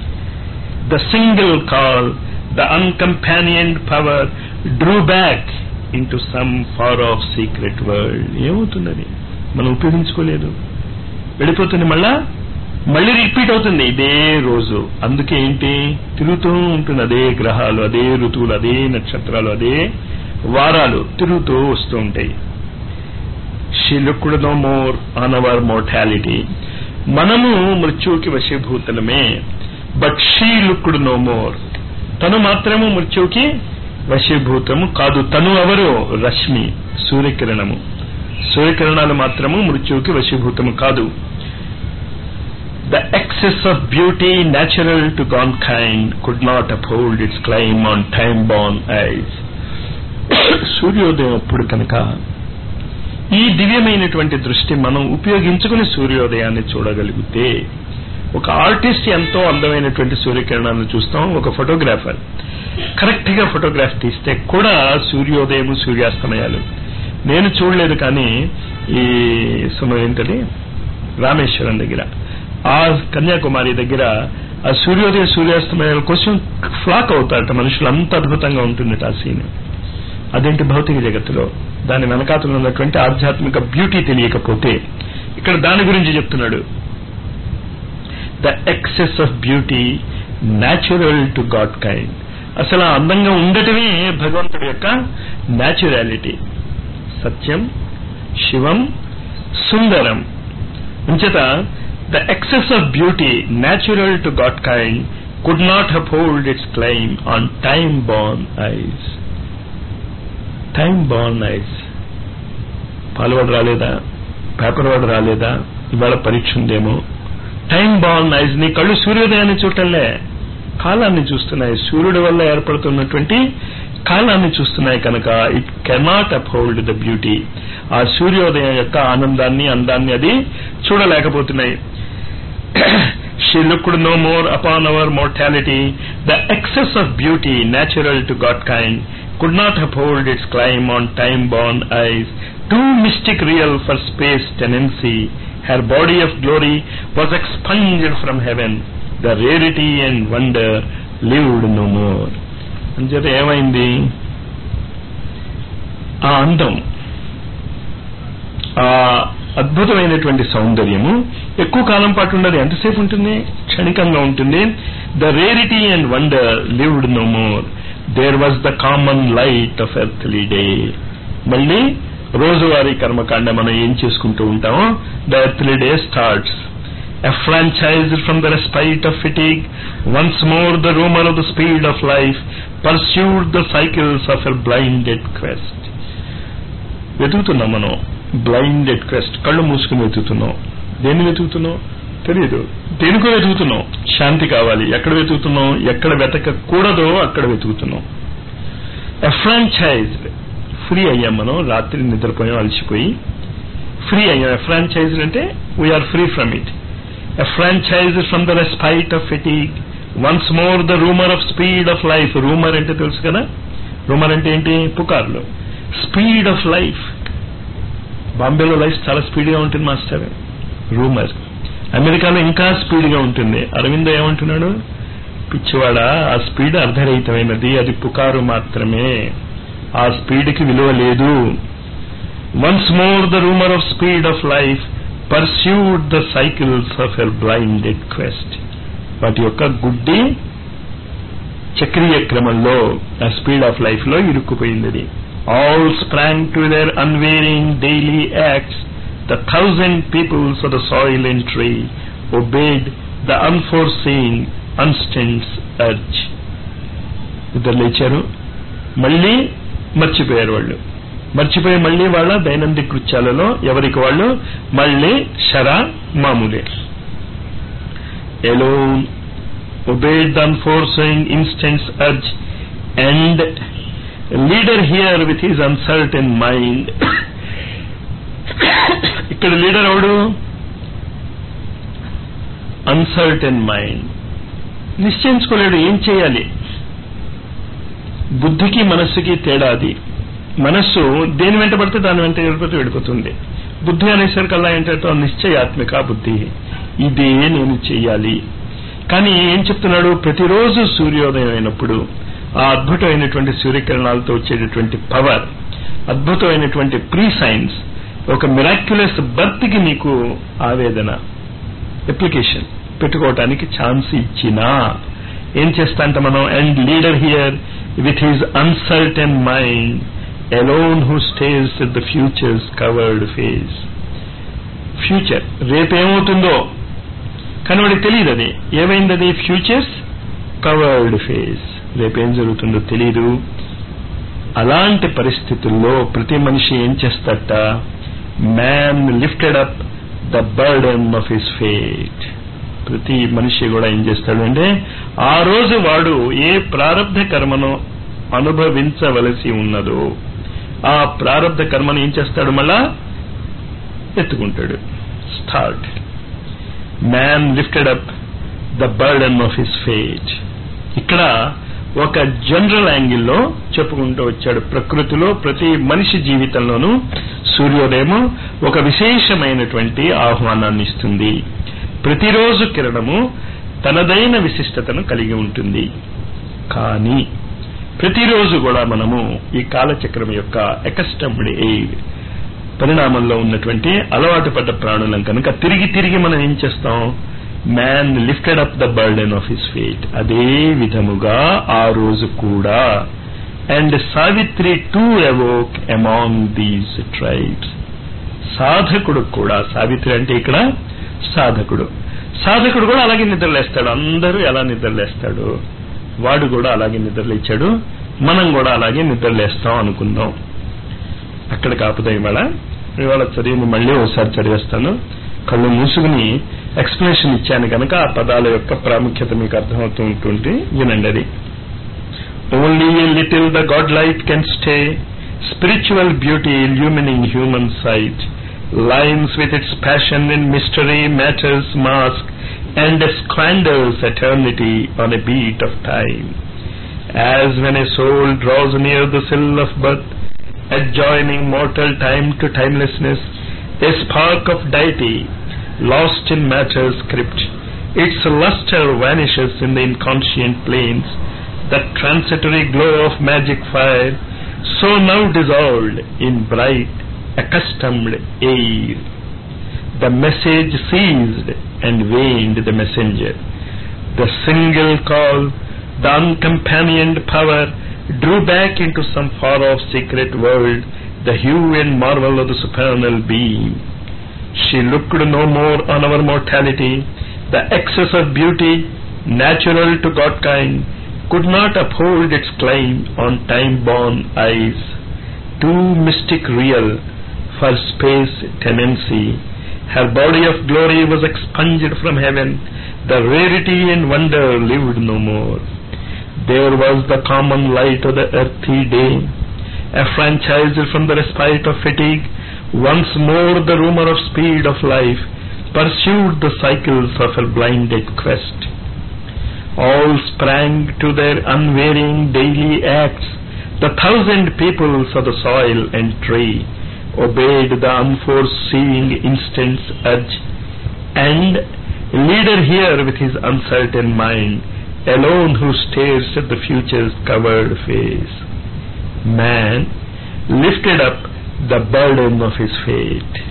the single call the uncompanioned power drew back into some far off secret world ఏమవుతుందని మనం ఉపయోగించుకోలేదు వెళ్ళిపోతుంది మళ్ళా మళ్ళీ రిపీట్ అవుతుంది ఇదే రోజు అందుకే ఏంటి తిరుగుతూ ఉంటుంది అదే గ్రహాలు అదే ఋతువులు అదే నక్షత్రాలు అదే వారాలు తిరుగుతూ వస్తూ ఉంటాయి she looked no more on our mortality మనము మృత్యువుకి వశీభూతులమే but she looked no more తను మాత్రము మృత్యువుకి వశీభూతము కాదు తను ఎవరు రశ్మి సూర్యకిరణము సూర్యకిరణాలు మాత్రము మృత్యువుకి వశీభూతము కాదు The excess of beauty natural to mankind could not uphold its claim on time-born eyes. సూర్యోదయం అప్పుడు కనుక ఈ దివ్యమైనటువంటి దృష్టి మనం ఉపయోగించుకుని సూర్యోదయాన్ని చూడగలిగితే ఒక ఆర్టిస్ట్ ఎంతో అందమైనటువంటి సూర్యకిరణాలను చూస్తాం ఒక ఫోటోగ్రాఫర్ కరెక్ట్ గా ఫోటోగ్రాఫ్ తీస్తే కూడా సూర్యోదయము సూర్యాస్తమయాలు నేను చూడలేదు కానీ ఈ సమయం ఏంటది రామేశ్వరం దగ్గర ఆ కన్యాకుమారి దగ్గర ఆ సూర్యోదయ సూర్యాస్తమయాల కోసం ఫ్లాక్ అవుతారట మనుషులు అంత అద్భుతంగా ఉంటుందట ఆ సీన్ అదేంటి భౌతిక జగత్తులో దాని వెనకాతలు ఉన్నటువంటి ఆధ్యాత్మిక బ్యూటీ తెలియకపోతే ఇక్కడ దాని గురించి చెప్తున్నాడు the excess of beauty natural to godkind అసలు ఆ అందంగా ఉండటమే భగవంతుడి యొక్క న్యాచురాలిటీ సత్యం శివం సుందరం అంచేత the excess of beauty natural to godkind could not uphold its claim on time born eyes time born eyes పాల్వాడు రాలేదా పేపర్ వాడు రాలేదా ఇవాళ పరీక్ష ఉందేమో టైం బార్న్ ఐస్ నీ కళ్ళు సూర్యోదయాన్ని చూడటంలే కాలాన్ని చూస్తున్నాయి సూర్యుడి వల్ల ఏర్పడుతున్నటువంటి కాలాన్ని చూస్తున్నాయి కనుక it cannot uphold the beauty ఆ సూర్యోదయం యొక్క ఆనందాన్ని అందాన్ని అది చూడలేకపోతున్నాయి she looked no more upon our mortality the excess of beauty natural to godkind could not uphold its climb on time-born eyes, too mystic real for space tenancy. Her body of glory was expunged from heaven. The rarity and wonder lived no more. అంచేత ఏమైంది ఆ అందం ఆ అద్భుతమైనటువంటి సౌందర్యము ఎక్కువ కాలం పాటు ఉండదు ఎంతసేపు ఉంటుంది క్షణికంగా ఉంటుంది the rarity and wonder lived no more there was the common light of earthly day మళ్ళీ రోజువారీ కర్మకాండ మనం ఏం చేసుకుంటూ ఉంటామో the earthly day starts affranchised from the respite of fatigue, once more the rumor of the speed of life pursued the cycles of a blinded quest. వెతుకుతున్నాం మనం blinded quest కళ్ళు మూసుకుని వెతుకుతున్నాం దేన్ని వెతుకుతున్నాం తెలియదు దేనికో వెతుకుతున్నాం శాంతి కావాలి ఎక్కడ వెతుకుతున్నాం ఎక్కడ వెతకకూడదో అక్కడ వెతుకుతున్నాం ఎఫ్రాంచైజ్డ్ ఫ్రీ అయ్యాం మనం రాత్రి నిద్రపోయాం అలసిపోయి ఫ్రీ అయ్యాం ఎఫ్రాంచైజ్డ్ అంటే we are free from it affranchised from the respite of fatigue once more the rumour of speed of life rumour అంటే తెలుసు కదా రూమర్ అంటే ఏంటి పుకార్లు స్పీడ్ ఆఫ్ లైఫ్ బాంబేలో లైఫ్ చాలా స్పీడ్గా ఉంటుంది మాస్టర్ రూమర్ అమెరికాలో ఇంకా స్పీడ్గా ఉంటుంది అరవింద్ ఏమంటున్నాడు పిచ్చివాడ ఆ స్పీడ్ అర్ధరహితమైనది అది పుకారు మాత్రమే ఆ స్పీడ్కి విలువ లేదు once more the rumour of speed of life pursued the cycles of her blinded quest వాటి యొక్క గుడ్డి చక్రీయ క్రమంలో ఆ స్పీడ్ ఆఫ్ లైఫ్ లో ఇరుక్కుపోయింది అది all sprang to their unvarying daily acts the thousand peoples of the soil and tree obeyed the unforeseen instant's urge ఇద్దరు లేచారు మళ్ళీ మర్చిపోయారు వాళ్ళు మర్చిపోయి మళ్ళీ వాళ్ళ దైనందిక కృత్యాలలో ఎవరికి వాళ్ళు మళ్ళీ షరా మామూలే alone obeyed the unforeseen instance urge and leader here with his uncertain mind ఇక్కడ లీడర్ ఎవడు అన్సర్టెన్ మైండ్ నిశ్చయించుకోలేడు ఏం చేయాలి బుద్ధికి మనస్సుకి తేడా అది మనస్సు దేని వెంట పడితే దాని వెంట వెళ్ళిపోతే వెళ్ళిపోతుంది బుద్ధి అనేసరికల్లా ఏంటంటే నిశ్చయాత్మిక బుద్ధి ఇదే నేను చెయ్యాలి కానీ ఏం చెప్తున్నాడు ప్రతిరోజు సూర్యోదయం అయినప్పుడు ఆ అద్భుతమైనటువంటి సూర్యకిరణాలతో వచ్చేటటువంటి పవర్ అద్భుతమైనటువంటి ప్రీ సైన్స్ ఒక మిరాక్యులస్ బర్త్ కి నీకు ఆవేదన అప్లికేషన్ పెట్టుకోవటానికి ఛాన్స్ ఇచ్చినా ఏం చేస్తా అంటే మనం and leader here with his uncertain mind alone who stares at the future's covered face. Future రేపేమవుతుందో కానీ వాడికి తెలియదు అది ఏమైంది అది ఫ్యూచర్స్ కవర్డ్ ఫేస్ రేపేం జరుగుతుందో తెలియదు అలాంటి పరిస్థితుల్లో ప్రతి మనిషి ఏం చేస్తాట man lifted up the burden of his fate ప్రతి మనిషి కూడా ఏం చేస్తాడు అంటే ఆ రోజు వాడు ఏ ప్రారంధ కర్మను అనుభవించవలసి ఉన్నదో ఆ ప్రారంధ కర్మను ఏం చేస్తాడు మళ్ళా ఎత్తుకుంటాడు start man lifted up the burden of his fate ఇక్కడ ఒక జనరల్ యాంగిల్లో చెప్పుకుంటూ వచ్చాడు ప్రకృతిలో ప్రతి మనిషి జీవితంలోనూ సూర్యోదయము ఒక విశేషమైనటువంటి ఆహ్వానాన్ని ఇస్తుంది ప్రతిరోజు కిరణము తనదైన విశిష్టతను కలిగి ఉంటుంది కానీ ప్రతిరోజు కూడా మనము ఈ కాలచక్రం యొక్క ఎకస్టమ్డ్ ఎయిడ్ పరిణామంలో ఉన్నటువంటి అలవాటు పడ్డ ప్రాణులం కనుక తిరిగి తిరిగి మనం ఏం చేస్తాం man lifted up the burden of his fate అదే విధముగా ఆ రోజు కూడా and Savitri too awoke among these tribes సాధకుడు కూడా సావిత్రి అంటే ఇక్కడ సాధకుడు సాధకుడు కూడా అలాగే నిద్రలేస్తాడు అందరూ ఎలా నిద్రలేస్తాడు వాడు కూడా అలాగే నిద్రలేచాడు మనం కూడా అలాగే నిద్రలేస్తాం అనుకుందాం అక్కడ కాపుదా ఇవాళ ఇవాళ చదివింది మళ్ళీ ఒకసారి చదివేస్తాను కళ్ళు మూసుకుని ఎక్స్ప్లెనేషన్ ఇచ్చాను కనుక ఆ పదాల యొక్క ప్రాముఖ్యత మీకు అర్థమవుతూ ఉంటుంది వినండి అది only a little the god light can stay spiritual beauty illumining human sight lines with its passion in mystery, matters mask, and squanders eternity on a beat of time. As when a soul draws near the sill of birth, adjoining mortal time to timelessness, a spark of deity, lost in matter's script, its luster vanishes in the inconscient planes, that transitory glow of magic fire, so now dissolved in bright accustomed air. The message ceased and waned the messenger. The single call, the uncompanioned power, drew back into some far-off secret world the hue and marvel of the supernal being. She looked no more on our mortality. The excess of beauty, natural to Godkind, could not uphold its claim on time-born eyes. Too mystic real for space tenancy. Her body of glory was expunged from heaven. The rarity and wonder lived no more. There was the common light of the earthy day, affranchised from the respite of fatigue. Once more the rumor of speed of life pursued the cycles of her blinded quest. All sprang to their unvarying daily acts. The thousand peoples of the soil and tree obeyed the unforeseeing instant's urge, and leader here with his uncertain mind, alone who stares at the future's covered face. Man lifted up the burden of his fate.